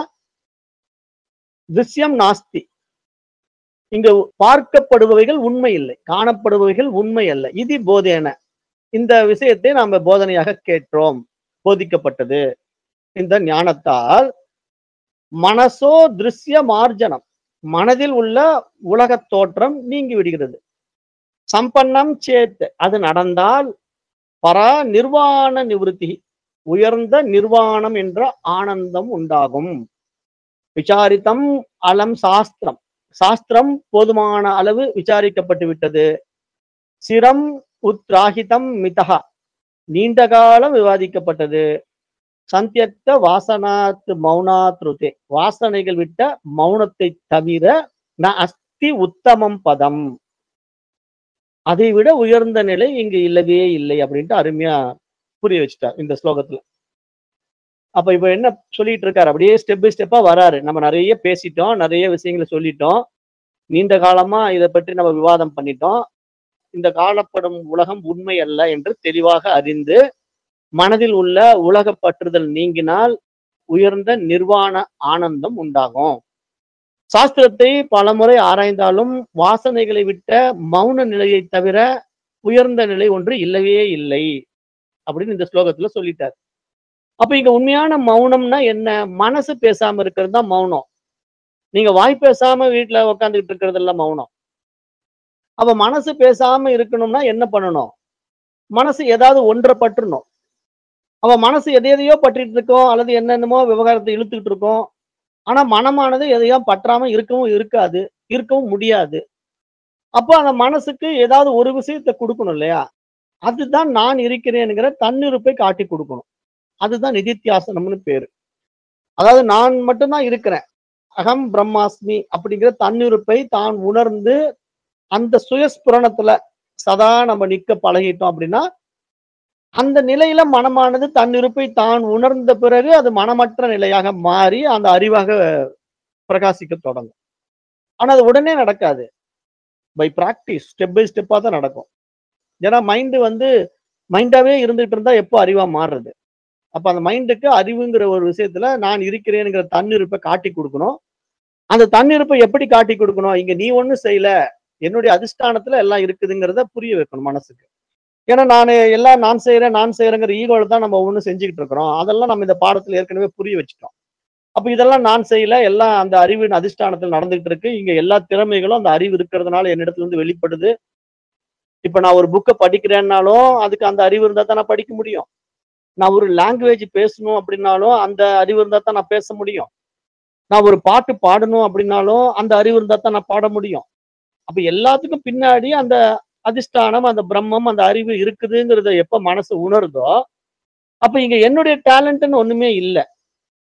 திருஷ்யம் நாஸ்தி இங்க பார்க்கப்படுபவைகள் உண்மை இல்லை காணப்படுபவைகள் உண்மை அல்ல இது போதேன இந்த விஷயத்தை நாம போதனையாக கேட்டோம் போதிக்கப்பட்டது இந்த ஞானத்தால் மனசோ திருஷ்ய மார்ஜனம் மனதில் உள்ள உலகத் தோற்றம் நீங்கி விடுகிறது சம்பன்னம் சேத் அது நடந்தால் பரா நிர்வாண நிவృత్తి உயர்ந்த நிர்வாணம் என்ற ஆனந்தம் உண்டாகும் விசாரித்தம் அலம் சாஸ்திரம் சாஸ்திரம் போதுமான அளவு விசாரிக்கப்பட்டு விட்டது சிரம் உத்ராகிதம் மிதகா நீண்ட காலம் விவாதிக்கப்பட்டது சந்தியக்த வாசனாத் மௌனாத்ருதே வாசனைகள் விட்ட மௌனத்தை தவிர ந அஸ்தி உத்தமம் பதம் அதை விட உயர்ந்த நிலை இங்கு இல்லவே இல்லை அப்படின்ட்டு அருமையா புரிய வச்சுட்டார் இந்த ஸ்லோகத்துல அப்ப இப்ப என்ன சொல்லிட்டு இருக்காரு அப்படியே ஸ்டெப் பை ஸ்டெப்பா வராரு நம்ம நிறைய பேசிட்டோம் நிறைய விஷயங்களை சொல்லிட்டோம் நீண்ட காலமா இதை பற்றி நம்ம விவாதம் பண்ணிட்டோம் இந்த காணப்படும் உலகம் உண்மை அல்ல என்று தெளிவாக அறிந்து மனதில் உள்ள உலக பற்றுதல் நீங்கினால் உயர்ந்த நிர்வாண ஆனந்தம் உண்டாகும் சாஸ்திரத்தை பலமுறை ஆராய்ந்தாலும் வாசனைகளை விட்ட மௌன நிலையை தவிர உயர்ந்த நிலை ஒன்று இல்லவே இல்லை அப்படின்னு இந்த ஸ்லோகத்துல சொல்லிட்டார் அப்ப இங்க உண்மையான மௌனம்னா என்ன மனசு பேசாம இருக்கிறது தான் மௌனம் நீங்க வாய் பேசாம வீட்டுல உட்காந்துக்கிட்டு இருக்கிறதெல்லாம் மௌனம் அப்ப மனசு பேசாம இருக்கணும்னா என்ன பண்ணணும் மனசு ஏதாவது ஒன்றை பற்றணும் அவ மனசு எதை எதையோ பற்றிட்டு இருக்கோம் அல்லது என்னென்னமோ விவகாரத்தை இழுத்துக்கிட்டு இருக்கோம் ஆனா மனமானது எதையோ பற்றாம இருக்கவும் இருக்காது இருக்கவும் முடியாது அப்போ அந்த மனசுக்கு ஏதாவது ஒரு விஷயத்தை கொடுக்கணும் இல்லையா அதுதான் நான் இருக்கிறேன்ங்கிற தன்னிருப்பை காட்டி கொடுக்கணும் அதுதான் நிதித்தியாசனம்னு பேரு அதாவது நான் மட்டும்தான் இருக்கிறேன் அகம் பிரம்மாஸ்மி அப்படிங்கிற தன்னிருப்பை தான் உணர்ந்து அந்த சுயஸ்புரணத்துல சதா நம்ம நிக்க பழகிட்டோம் அப்படின்னா அந்த நிலையில மனமானது தன்னிருப்பை தான் உணர்ந்த பிறகு அது மனமற்ற நிலையாக மாறி அந்த அறிவாக பிரகாசிக்க தொடங்கும் ஆனா அது உடனே நடக்காது பை பிராக்டிஸ் ஸ்டெப் பை ஸ்டெப்பா தான் நடக்கும் ஏன்னா மைண்டு வந்து மைண்டாவே இருந்துகிட்டு இருந்தா எப்போ அறிவா மாறுறது அப்ப அந்த மைண்டுக்கு அறிவுங்கிற ஒரு விஷயத்துல நான் இருக்கிறேனுங்கிற தன்னிருப்பை காட்டி கொடுக்கணும் அந்த தன்னிருப்பை எப்படி காட்டி கொடுக்கணும் இங்க நீ ஒண்ணும் செய்யல என்னுடைய அதிஷ்டானத்துல எல்லாம் இருக்குதுங்கிறத புரிய வைக்கணும் மனசுக்கு ஏன்னா நான் எல்லாம் நான் செய்யறேன் நான் செய்யறேங்கிற ஈகோல தான் நம்ம ஒண்ணு செஞ்சுக்கிட்டு இருக்கிறோம் அதெல்லாம் நம்ம இந்த பாடத்துல ஏற்கனவே புரிய வச்சுட்டோம் அப்ப இதெல்லாம் நான் செய்யல எல்லாம் அந்த அறிவின் அதிஷ்டானத்தில் நடந்துகிட்டு இருக்கு இங்க எல்லா திறமைகளும் அந்த அறிவு இருக்கிறதுனால என்னிடத்துல இருந்து வெளிப்படுது இப்ப நான் ஒரு புக்கை படிக்கிறேன்னாலும் அதுக்கு அந்த அறிவு இருந்தா தான் நான் படிக்க முடியும் நான் ஒரு லாங்குவேஜ் பேசணும் அப்படின்னாலும் அந்த அறிவு இருந்தா தான் நான் பேச முடியும் நான் ஒரு பாட்டு பாடணும் அப்படின்னாலும் அந்த அறிவு இருந்தா தான் நான் பாட முடியும் அப்ப எல்லாத்துக்கும் பின்னாடி அந்த அதிஷ்டானம் அந்த பிரம்மம் அந்த அறிவு இருக்குதுங்கிறத எப்ப மனசு உணருதோ அப்ப இங்க என்னுடைய டேலண்ட்னு ஒண்ணுமே இல்லை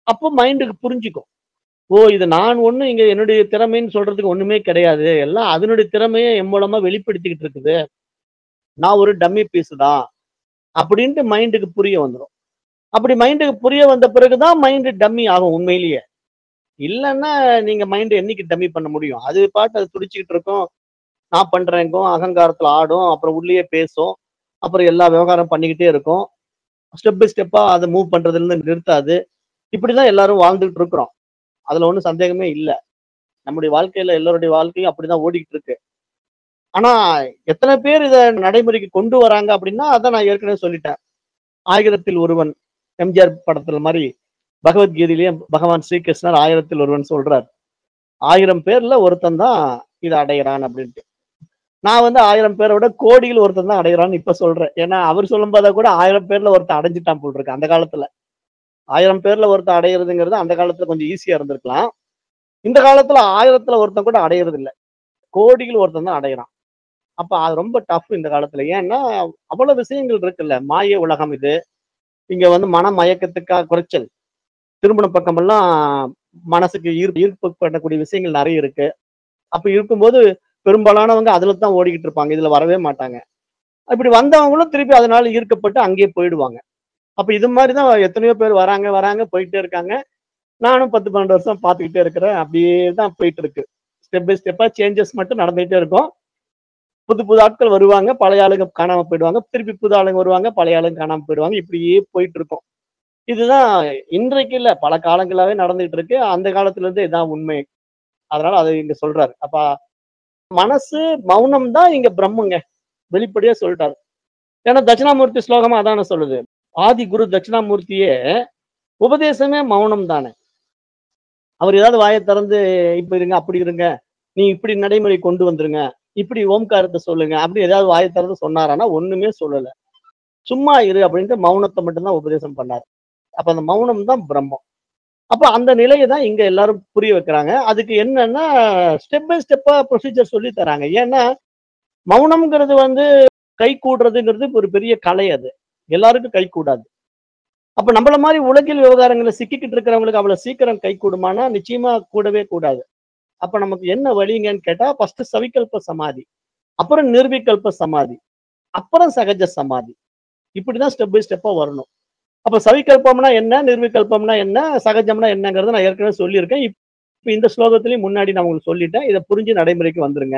அப்போ மைண்டுக்கு புரிஞ்சுக்கும் ஓ இது நான் ஒண்ணு இங்க என்னுடைய திறமைன்னு சொல்றதுக்கு ஒண்ணுமே கிடையாது எல்லாம் அதனுடைய திறமையை என் மூலமா வெளிப்படுத்திக்கிட்டு இருக்குது நான் ஒரு டம்மி பீஸ் தான் அப்படின்ட்டு மைண்டுக்கு புரிய வந்துடும் அப்படி மைண்டுக்கு புரிய வந்த பிறகுதான் மைண்டு டம்மி ஆகும் உண்மையிலேயே இல்லைன்னா நீங்க மைண்ட் என்னைக்கு டம்மி பண்ண முடியும் அது பாட்டு அது துடிச்சுக்கிட்டு இருக்கும் நான் பண்றேங்கும் அகங்காரத்துல ஆடும் அப்புறம் உள்ளேயே பேசும் அப்புறம் எல்லா விவகாரம் பண்ணிக்கிட்டே இருக்கும் ஸ்டெப் பை ஸ்டெப்பா அதை மூவ் பண்றதுல இருந்து நிறுத்தாது இப்படிதான் எல்லாரும் வாழ்ந்துகிட்டு இருக்கிறோம் அதுல ஒன்றும் சந்தேகமே இல்லை நம்முடைய வாழ்க்கையில எல்லாருடைய வாழ்க்கையும் அப்படிதான் ஓடிக்கிட்டு இருக்கு ஆனா எத்தனை பேர் இதை நடைமுறைக்கு கொண்டு வராங்க அப்படின்னா அதான் நான் ஏற்கனவே சொல்லிட்டேன் ஆயிரத்தில் ஒருவன் எம்ஜிஆர் படத்துல மாதிரி பகவத்கீதையிலேயே பகவான் ஸ்ரீகிருஷ்ணர் ஆயிரத்தில் ஒருவன் சொல்றார் ஆயிரம் பேர்ல ஒருத்தன் தான் இதை அடையிறான் அப்படின்ட்டு நான் வந்து ஆயிரம் பேரை விட கோடியில் ஒருத்தன் தான் அடையிறான்னு இப்ப சொல்றேன் ஏன்னா அவர் சொல்லும் போதா கூட ஆயிரம் பேர்ல ஒருத்தன் அடைஞ்சிட்டான் போல் இருக்கு அந்த காலத்துல ஆயிரம் பேர்ல ஒருத்தன் அடையிறதுங்கிறது அந்த காலத்துல கொஞ்சம் ஈஸியா இருந்திருக்கலாம் இந்த காலத்துல ஆயிரத்துல ஒருத்தன் கூட அடையிறது இல்ல கோடியில் ஒருத்தன் தான் அடையிறான் அப்ப அது ரொம்ப டஃப் இந்த காலத்துல ஏன்னா அவ்வளவு விஷயங்கள் இருக்குல்ல மாய உலகம் இது இங்க வந்து மன மயக்கத்துக்காக குறைச்சல் திருமண பக்கமெல்லாம் மனசுக்கு ஈர்ப்பு ஈர்ப்பு பண்ணக்கூடிய விஷயங்கள் நிறைய இருக்கு அப்ப இருக்கும்போது பெரும்பாலானவங்க அதுல தான் ஓடிக்கிட்டு இருப்பாங்க இதுல வரவே மாட்டாங்க இப்படி வந்தவங்களும் திருப்பி அதனால ஈர்க்கப்பட்டு அங்கேயே போயிடுவாங்க அப்ப இது மாதிரிதான் எத்தனையோ பேர் வராங்க வராங்க போயிட்டே இருக்காங்க நானும் பத்து பன்னெண்டு வருஷம் பார்த்துக்கிட்டே இருக்கிறேன் அப்படியே தான் போயிட்டு இருக்கு ஸ்டெப் பை ஸ்டெப்பா சேஞ்சஸ் மட்டும் நடந்துகிட்டே இருக்கும் புது புது ஆட்கள் வருவாங்க பழைய ஆளுங்க காணாம போயிடுவாங்க திருப்பி புது ஆளுங்க வருவாங்க பழைய ஆளுங்க காணாம போயிடுவாங்க இப்படியே போயிட்டு இருக்கும் இதுதான் இன்றைக்கு இல்ல பல காலங்களாவே நடந்துகிட்டு இருக்கு அந்த காலத்துல இருந்து இதான் உண்மை அதனால அதை இங்க சொல்றாரு அப்ப மனசு மௌனம் தான் இங்க பிரம்மங்க வெளிப்படையா சொல்லிட்டாரு ஏன்னா தட்சிணாமூர்த்தி ஸ்லோகமா அதான சொல்லுது ஆதி குரு தட்சிணாமூர்த்தியே உபதேசமே மௌனம் தானே அவர் ஏதாவது வாயை திறந்து இப்ப இருங்க அப்படி இருங்க நீ இப்படி நடைமுறை கொண்டு வந்துருங்க இப்படி ஓம்காரத்தை சொல்லுங்க அப்படி ஏதாவது வாயை திறந்து சொன்னாரானா ஒண்ணுமே சொல்லல சும்மா இரு அப்படின்ட்டு மௌனத்தை மட்டும்தான் உபதேசம் பண்ணார் அப்ப அந்த மௌனம் தான் பிரம்மம் அப்ப அந்த நிலையை தான் இங்க எல்லாரும் புரிய வைக்கிறாங்க அதுக்கு என்னன்னா ஸ்டெப் பை ஸ்டெப்பா ப்ரொசீஜர் சொல்லி தராங்க ஏன்னா மௌனம்ங்கிறது வந்து கை கூடுறதுங்கிறது ஒரு பெரிய கலை அது எல்லாருக்கும் கை கூடாது அப்ப நம்மள மாதிரி உலகில் விவகாரங்களை சிக்கிக்கிட்டு இருக்கிறவங்களுக்கு அவ்வளவு சீக்கிரம் கை கூடுமானா நிச்சயமா கூடவே கூடாது அப்ப நமக்கு என்ன வழிங்கன்னு கேட்டா ஃபர்ஸ்ட் சவிகல்ப சமாதி அப்புறம் நிர்விகல்ப சமாதி அப்புறம் சகஜ சமாதி இப்படிதான் ஸ்டெப் பை ஸ்டெப்பா வரணும் அப்ப சவிகல்பம்னா என்ன நிர்விகல்பம்னா என்ன சகஜம்னா என்னங்கிறத நான் ஏற்கனவே சொல்லியிருக்கேன் இப்ப இந்த ஸ்லோகத்திலையும் முன்னாடி நான் உங்களுக்கு சொல்லிட்டேன் இதை புரிஞ்சு நடைமுறைக்கு வந்துருங்க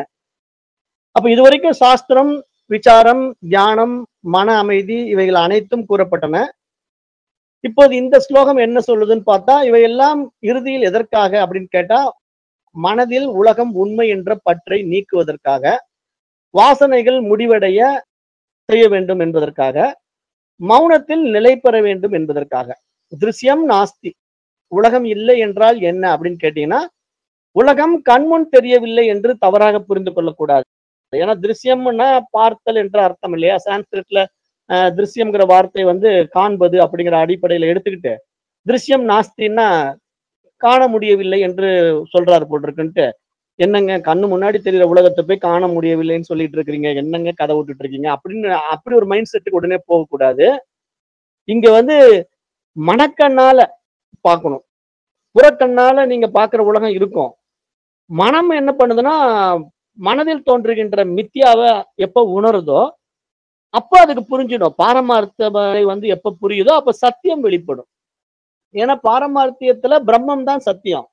அப்ப இது வரைக்கும் சாஸ்திரம் விசாரம் தியானம் மன அமைதி இவைகள் அனைத்தும் கூறப்பட்டன இப்போது இந்த ஸ்லோகம் என்ன சொல்லுதுன்னு பார்த்தா இவையெல்லாம் இறுதியில் எதற்காக அப்படின்னு கேட்டா மனதில் உலகம் உண்மை என்ற பற்றை நீக்குவதற்காக வாசனைகள் முடிவடைய செய்ய வேண்டும் என்பதற்காக மௌனத்தில் நிலை பெற வேண்டும் என்பதற்காக திருஷ்யம் நாஸ்தி உலகம் இல்லை என்றால் என்ன அப்படின்னு கேட்டீங்கன்னா உலகம் கண்முன் தெரியவில்லை என்று தவறாக புரிந்து கொள்ளக்கூடாது ஏன்னா திருஷ்யம்னா பார்த்தல் என்ற அர்த்தம் இல்லையா சான்ஸ்கிரிட்ல அஹ், திருஷ்யம்ங்கிற வார்த்தை வந்து காண்பது அப்படிங்கிற அடிப்படையில எடுத்துக்கிட்டு திருஷ்யம் நாஸ்தின்னா காண முடியவில்லை என்று சொல்றாரு போல் இருக்குன்ட்டு என்னங்க கண்ணு முன்னாடி தெரியுற உலகத்தை போய் காண முடியவில்லைன்னு சொல்லிட்டு இருக்கிறீங்க என்னங்க கதை விட்டுட்டு இருக்கீங்க அப்படின்னு அப்படி ஒரு மைண்ட் செட்டுக்கு உடனே போகக்கூடாது இங்க வந்து மனக்கண்ணால பார்க்கணும் புறக்கண்ணால நீங்க பார்க்குற உலகம் இருக்கும் மனம் என்ன பண்ணுதுன்னா மனதில் தோன்றுகின்ற மித்தியாவை எப்ப உணருதோ அப்ப அதுக்கு புரிஞ்சிடும் பாரமார்த்தத்தை வந்து எப்ப புரியுதோ அப்ப சத்தியம் வெளிப்படும் ஏன்னா பாரமார்த்தியத்துல பிரம்மம் தான் சத்தியம்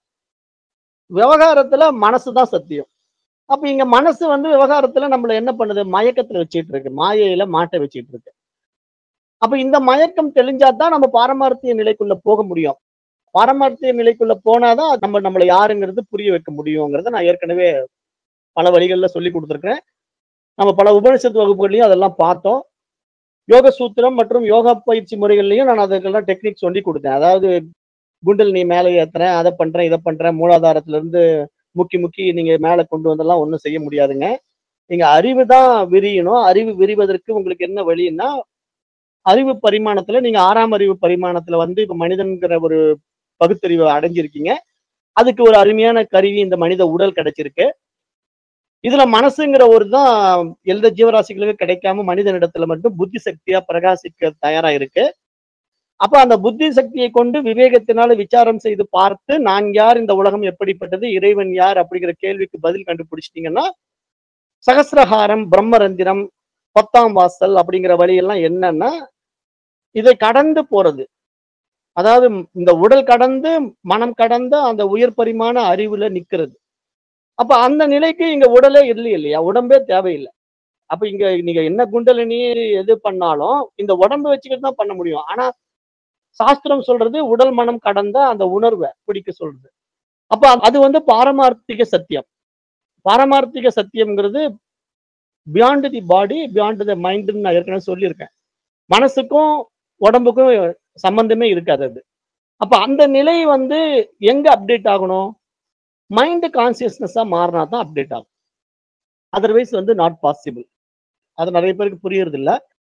விவகாரத்துல மனசு தான் சத்தியம் அப்ப இங்க மனசு வந்து விவகாரத்துல நம்மள என்ன பண்ணுது மயக்கத்துல வச்சுட்டு இருக்கு மாயையில மாட்ட வச்சுட்டு இருக்கு அப்ப இந்த மயக்கம் தெளிஞ்சாதான் நம்ம பாரமார்த்திய நிலைக்குள்ள போக முடியும் பாரமார்த்திய நிலைக்குள்ள போனாதான் நம்ம நம்மளை யாருங்கிறது புரிய வைக்க முடியுங்கிறத நான் ஏற்கனவே பல வழிகள்ல சொல்லி கொடுத்துருக்கேன் நம்ம பல உபனிஷத்து வகுப்புகள்லையும் அதெல்லாம் பார்த்தோம் யோக சூத்திரம் மற்றும் யோகா பயிற்சி முறைகள்லையும் நான் அதுக்கெல்லாம் டெக்னிக் சொல்லி கொடுத்தேன் அதாவது குண்டல் நீ மேலே ஏத்துறேன் அதை பண்றேன் இதை பண்றேன் மூலாதாரத்துல இருந்து முக்கி முக்கி நீங்க மேலே கொண்டு வந்தெல்லாம் ஒன்றும் செய்ய முடியாதுங்க நீங்க அறிவு தான் விரியணும் அறிவு விரிவதற்கு உங்களுக்கு என்ன வழின்னா அறிவு பரிமாணத்துல நீங்க ஆறாம் அறிவு பரிமாணத்துல வந்து இப்ப மனிதன்கிற ஒரு பகுத்தறிவை அடைஞ்சிருக்கீங்க அதுக்கு ஒரு அருமையான கருவி இந்த மனித உடல் கிடைச்சிருக்கு இதுல மனசுங்கிற ஒரு தான் எந்த ஜீவராசிகளுக்கும் கிடைக்காம மனிதனிடத்துல மட்டும் புத்தி சக்தியா பிரகாசிக்க தயாரா இருக்கு அப்ப அந்த புத்தி சக்தியை கொண்டு விவேகத்தினால விசாரம் செய்து பார்த்து நான் யார் இந்த உலகம் எப்படிப்பட்டது இறைவன் யார் அப்படிங்கிற கேள்விக்கு பதில் கண்டுபிடிச்சிட்டீங்கன்னா சகசிரஹாரம் பிரம்மரந்திரம் பத்தாம் வாசல் அப்படிங்கிற வழியெல்லாம் என்னன்னா இதை கடந்து போறது அதாவது இந்த உடல் கடந்து மனம் கடந்து அந்த உயர் பரிமாண அறிவுல நிக்கிறது அப்ப அந்த நிலைக்கு இங்க உடலே இல்லை இல்லையா உடம்பே தேவையில்லை அப்ப இங்க நீங்க என்ன குண்டலினி எது பண்ணாலும் இந்த உடம்பு வச்சுக்கிட்டு தான் பண்ண முடியும் ஆனா சாஸ்திரம் சொல்றது உடல் மனம் கடந்த அந்த உணர்வை பிடிக்க சொல்றது அப்ப அது வந்து பாரமார்த்திக சத்தியம் பாரமார்த்திக சத்தியம்ங்கிறது beyond the body beyond the மைண்ட்னு நான் ஏற்கனவே சொல்லியிருக்கேன் மனசுக்கும் உடம்புக்கும் சம்பந்தமே இருக்காது அது அப்ப அந்த நிலை வந்து எங்க அப்டேட் ஆகணும் மைண்ட் கான்சியஸ்னஸா மாறினா தான் அப்டேட் ஆகும் அதர்வைஸ் வந்து நாட் பாசிபிள் அது நிறைய பேருக்கு புரியறது இல்ல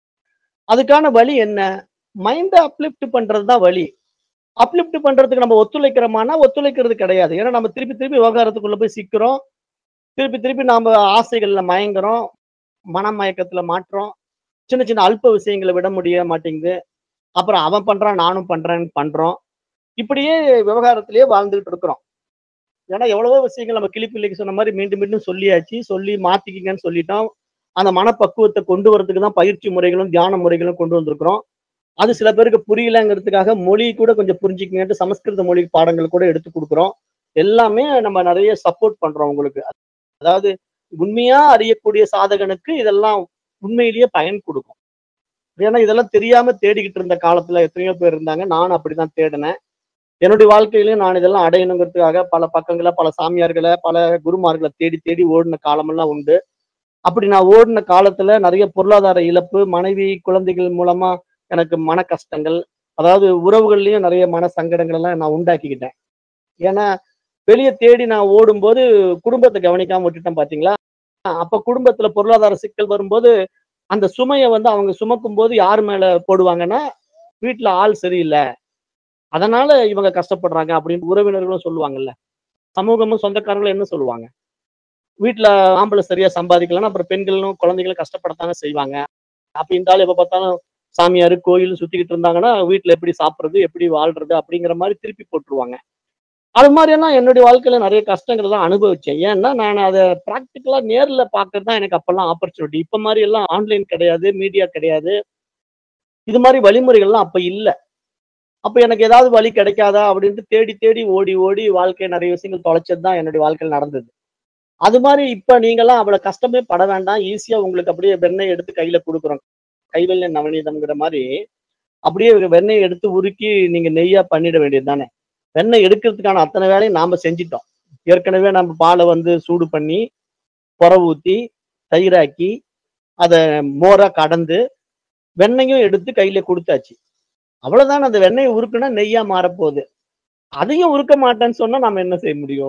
அதுக்கான வழி என்ன மைண்டை அப்லிஃப்ட் பண்றது தான் வழி அப்லிஃப்ட் பண்றதுக்கு நம்ம ஒத்துழைக்கிறோமானா ஒத்துழைக்கிறது கிடையாது ஏன்னா நம்ம திருப்பி திருப்பி விவகாரத்துக்குள்ள போய் சிக்கிறோம் திருப்பி திருப்பி நாம ஆசைகள்ல மயங்குறோம் மனமயக்கத்துல மாற்றோம் சின்ன சின்ன அல்ப விஷயங்களை விட முடிய மாட்டேங்குது அப்புறம் அவன் பண்றான் நானும் பண்றேன்னு பண்றோம் இப்படியே விவகாரத்திலேயே வாழ்ந்துகிட்டு இருக்கிறோம் ஏன்னா எவ்வளவோ விஷயங்கள் நம்ம கிளிப்பிள்ளைக்கு சொன்ன மாதிரி மீண்டும் மீண்டும் சொல்லியாச்சு சொல்லி மாத்திக்கிங்கன்னு சொல்லிட்டோம் அந்த மனப்பக்குவத்தை கொண்டு வரதுக்கு தான் பயிற்சி முறைகளும் தியான முறைகளும் கொண்டு வந்திருக்கிறோம் அது சில பேருக்கு புரியலங்கிறதுக்காக மொழி கூட கொஞ்சம் புரிஞ்சுக்கிங்கன்ட்டு சமஸ்கிருத மொழி பாடங்கள் கூட எடுத்து கொடுக்குறோம் எல்லாமே நம்ம நிறைய சப்போர்ட் பண்றோம் உங்களுக்கு அதாவது உண்மையா அறியக்கூடிய சாதகனுக்கு இதெல்லாம் உண்மையிலேயே பயன் கொடுக்கும் ஏன்னா இதெல்லாம் தெரியாம தேடிக்கிட்டு இருந்த காலத்துல எத்தனையோ பேர் இருந்தாங்க நானும் அப்படிதான் தேடினேன் என்னுடைய வாழ்க்கையிலயும் நான் இதெல்லாம் அடையணுங்கிறதுக்காக பல பக்கங்களை பல சாமியார்களை பல குருமார்களை தேடி தேடி ஓடின காலமெல்லாம் உண்டு அப்படி நான் ஓடின காலத்துல நிறைய பொருளாதார இழப்பு மனைவி குழந்தைகள் மூலமா எனக்கு மன கஷ்டங்கள் அதாவது உறவுகள்லயும் நிறைய மன சங்கடங்கள் எல்லாம் நான் உண்டாக்கிக்கிட்டேன் ஏன்னா வெளியே தேடி நான் ஓடும்போது குடும்பத்தை கவனிக்காம விட்டுட்டேன் பாத்தீங்களா அப்ப குடும்பத்துல பொருளாதார சிக்கல் வரும்போது அந்த சுமையை வந்து அவங்க சுமக்கும் போது யார் மேல போடுவாங்கன்னா வீட்டுல ஆள் சரியில்லை அதனால இவங்க கஷ்டப்படுறாங்க அப்படின்னு உறவினர்களும் சொல்லுவாங்கல்ல சமூகமும் சொந்தக்காரங்களும் என்ன சொல்லுவாங்க வீட்டுல ஆம்பளை சரியா சம்பாதிக்கலன்னா அப்புறம் பெண்களும் குழந்தைகளும் கஷ்டப்படத்தானே செய்வாங்க அப்ப இந்த ஆள் எப்ப பார்த்தாலும் சாமியார் கோயில் சுத்திக்கிட்டு இருந்தாங்கன்னா வீட்டுல எப்படி சாப்பிடுறது எப்படி வாழ்றது அப்படிங்கிற மாதிரி திருப்பி போட்டுருவாங்க அது மாதிரி எல்லாம் என்னுடைய வாழ்க்கையில நிறைய கஷ்டங்கள் எல்லாம் அனுபவிச்சேன் ஏன்னா நான் அதை ப்ராக்டிக்கலா நேர்ல பாக்குறது தான் எனக்கு அப்பெல்லாம் ஆப்பர்ச்சுனிட்டி இப்ப மாதிரி எல்லாம் ஆன்லைன் கிடையாது மீடியா கிடையாது இது மாதிரி வழிமுறைகள்லாம் அப்ப இல்லை அப்ப எனக்கு ஏதாவது வழி கிடைக்காதா அப்படின்ட்டு தேடி தேடி ஓடி ஓடி வாழ்க்கை நிறைய விஷயங்கள் தொலைச்சது தான் என்னுடைய வாழ்க்கையில் நடந்தது அது மாதிரி இப்ப நீங்கெல்லாம் அவ்வளவு கஷ்டமே பட வேண்டாம் ஈஸியா உங்களுக்கு அப்படியே வெண்ணெய் எடுத்து கையில கொடுக்குறோம் கைவல்ய நவநீதம்ங்கிற மாதிரி அப்படியே வெண்ணெய் எடுத்து உருக்கி நீங்க நெய்யா பண்ணிட வேண்டியது தானே வெண்ணெய் எடுக்கிறதுக்கான அத்தனை வேலையும் நாம செஞ்சிட்டோம் ஏற்கனவே நம்ம பாலை வந்து சூடு பண்ணி புற ஊத்தி தயிராக்கி அதை மோரா கடந்து வெண்ணெயும் எடுத்து கையில கொடுத்தாச்சு அவ்வளவுதான் அந்த வெண்ணெயை உருக்குனா நெய்யா மாறப்போகுது அதையும் உருக்க மாட்டேன்னு சொன்னா நம்ம என்ன செய்ய முடியும்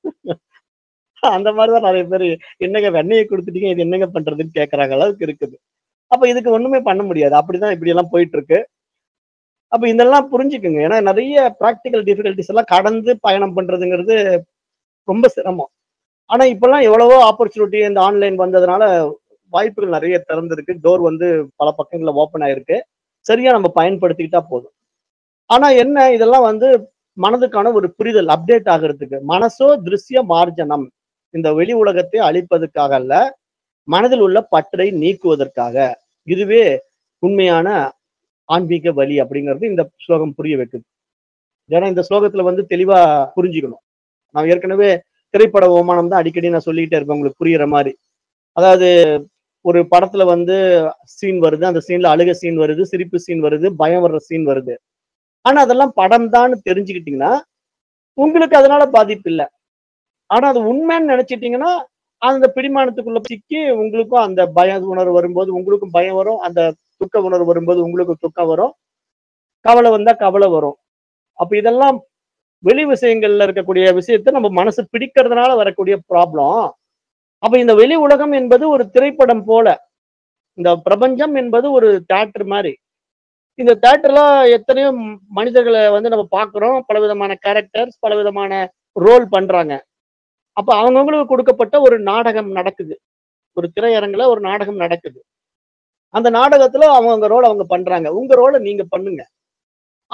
அந்த மாதிரிதான் நிறைய பேர் என்னங்க வெண்ணெயை கொடுத்துட்டீங்க இது என்னங்க பண்றதுன்னு கேட்கறாங்க அளவுக்கு இருக்குது அப்ப இதுக்கு ஒண்ணுமே பண்ண முடியாது அப்படிதான் இப்படி எல்லாம் போயிட்டு இருக்கு அப்ப இதெல்லாம் புரிஞ்சுக்குங்க ஏன்னா நிறைய ப்ராக்டிக்கல் டிஃபிகல்டிஸ் எல்லாம் கடந்து பயணம் பண்றதுங்கிறது ரொம்ப சிரமம் ஆனா இப்பெல்லாம் எவ்வளவோ ஆப்பர்ச்சுனிட்டி இந்த ஆன்லைன் வந்ததுனால வாய்ப்புகள் நிறைய திறந்திருக்கு டோர் வந்து பல பக்கங்கள்ல ஓப்பன் ஆயிருக்கு சரியா நம்ம பயன்படுத்திக்கிட்டா போதும் ஆனா என்ன இதெல்லாம் வந்து மனதுக்கான ஒரு புரிதல் அப்டேட் ஆகிறதுக்கு மனசோ திருஷ்ய மார்ஜனம் இந்த வெளி உலகத்தை அழிப்பதற்காக அல்ல மனதில் உள்ள பற்றை நீக்குவதற்காக இதுவே உண்மையான ஆன்மீக வழி அப்படிங்கிறது இந்த ஸ்லோகம் புரிய வைக்குது ஏன்னா இந்த ஸ்லோகத்துல வந்து தெளிவா புரிஞ்சுக்கணும் நான் ஏற்கனவே திரைப்பட ஓமானம் தான் அடிக்கடி நான் சொல்லிக்கிட்டே இருப்பேன் உங்களுக்கு புரியுற மாதிரி அதாவது ஒரு படத்துல வந்து சீன் வருது அந்த சீன்ல அழுக சீன் வருது சிரிப்பு சீன் வருது பயம் வர்ற சீன் வருது ஆனா அதெல்லாம் படம் தான் தெரிஞ்சுக்கிட்டீங்கன்னா உங்களுக்கு அதனால பாதிப்பு இல்லை ஆனா அது உண்மைன்னு நினைச்சிட்டீங்கன்னா அந்த பிடிமானத்துக்குள்ள சிக்கி உங்களுக்கும் அந்த பய உணர்வு வரும்போது உங்களுக்கும் பயம் வரும் அந்த துக்க உணர்வு வரும்போது உங்களுக்கும் துக்கம் வரும் கவலை வந்தா கவலை வரும் அப்ப இதெல்லாம் வெளி விஷயங்கள்ல இருக்கக்கூடிய விஷயத்த நம்ம மனசு பிடிக்கிறதுனால வரக்கூடிய ப்ராப்ளம் அப்ப இந்த வெளி உலகம் என்பது ஒரு திரைப்படம் போல இந்த பிரபஞ்சம் என்பது ஒரு தேட்டர் மாதிரி இந்த தேட்டர்ல எத்தனையோ மனிதர்களை வந்து நம்ம பார்க்கிறோம் பலவிதமான கேரக்டர்ஸ் பலவிதமான ரோல் பண்றாங்க அப்ப அவங்கவுங்களுக்கு கொடுக்கப்பட்ட ஒரு நாடகம் நடக்குது ஒரு திரையரங்குல ஒரு நாடகம் நடக்குது அந்த நாடகத்துல அவங்கவுங்க ரோல் அவங்க பண்றாங்க உங்க ரோலை நீங்க பண்ணுங்க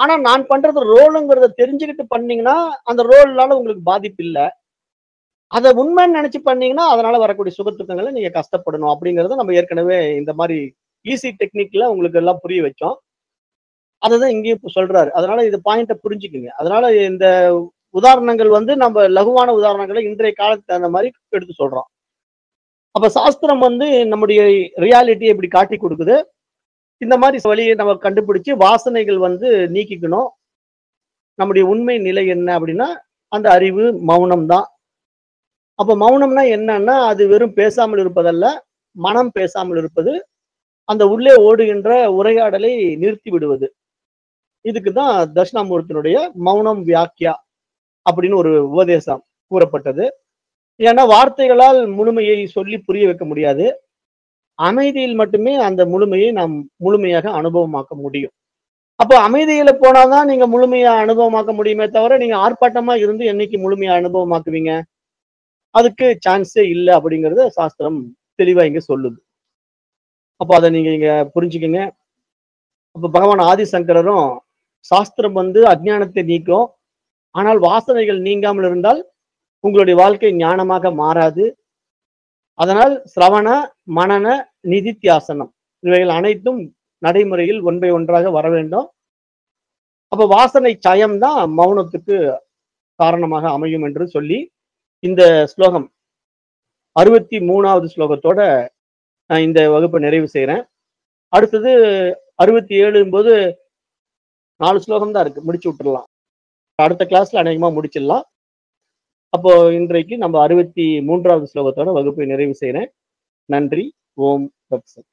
ஆனா நான் பண்றது ரோலுங்கிறத தெரிஞ்சுக்கிட்டு பண்ணீங்கன்னா அந்த ரோல்னால உங்களுக்கு பாதிப்பு இல்ல அதை உண்மைன்னு நினைச்சு பண்ணீங்கன்னா அதனால வரக்கூடிய சுகத்துக்கங்களை நீங்க கஷ்டப்படணும் அப்படிங்கறத நம்ம ஏற்கனவே இந்த மாதிரி ஈஸி டெக்னிக்ல உங்களுக்கு எல்லாம் புரிய வச்சோம் அதுதான் இங்கேயும் இப்ப சொல்றாரு அதனால இது பாயிண்ட புரிஞ்சுக்குங்க அதனால இந்த உதாரணங்கள் வந்து நம்ம லகுவான உதாரணங்களை இன்றைய காலத்துக்கு தகுந்த மாதிரி எடுத்து சொல்றோம் அப்ப சாஸ்திரம் வந்து நம்முடைய ரியாலிட்டியை இப்படி காட்டி கொடுக்குது இந்த மாதிரி வழியை நம்ம கண்டுபிடிச்சு வாசனைகள் வந்து நீக்கிக்கணும் நம்முடைய உண்மை நிலை என்ன அப்படின்னா அந்த அறிவு மௌனம் தான் அப்ப மௌனம்னா என்னன்னா அது வெறும் பேசாமல் இருப்பதல்ல மனம் பேசாமல் இருப்பது அந்த உள்ளே ஓடுகின்ற உரையாடலை நிறுத்தி விடுவது இதுக்கு தான் தட்சிணாமூர்த்தினுடைய மௌனம் வியாக்கியா அப்படின்னு ஒரு உபதேசம் கூறப்பட்டது ஏன்னா வார்த்தைகளால் முழுமையை சொல்லி புரிய வைக்க முடியாது அமைதியில் மட்டுமே அந்த முழுமையை நாம் முழுமையாக அனுபவமாக்க முடியும் அப்போ அமைதியில போனாதான் நீங்க முழுமையா அனுபவமாக்க முடியுமே தவிர நீங்க ஆர்ப்பாட்டமா இருந்து என்னைக்கு முழுமையா அனுபவமாக்குவீங்க அதுக்கு சான்ஸே இல்லை அப்படிங்கறத சாஸ்திரம் தெளிவா இங்க சொல்லுது அப்போ அதை நீங்க இங்க புரிஞ்சுக்கங்க அப்ப பகவான் ஆதிசங்கரரும் சாஸ்திரம் வந்து அஜ்ஞானத்தை நீக்கும் ஆனால் வாசனைகள் நீங்காமல் இருந்தால் உங்களுடைய வாழ்க்கை ஞானமாக மாறாது அதனால் சிரவண மனன நிதித்தியாசனம் இவைகள் அனைத்தும் நடைமுறையில் ஒன்றை ஒன்றாக வர வேண்டும் அப்ப வாசனை சயம் தான் மௌனத்துக்கு காரணமாக அமையும் என்று சொல்லி இந்த ஸ்லோகம் அறுபத்தி மூணாவது ஸ்லோகத்தோட நான் இந்த வகுப்பை நிறைவு செய்றேன் அடுத்தது அறுபத்தி ஏழும் போது நாலு ஸ்லோகம் தான் இருக்கு முடிச்சு விட்டுறலாம் அடுத்த கிளாஸ்ல அநேகமா முடிச்சிடலாம் அப்போ இன்றைக்கு நம்ம அறுபத்தி மூன்றாவது ஸ்லோகத்தோட வகுப்பை நிறைவு செய்றேன் நன்றி ஓம் தத்சத்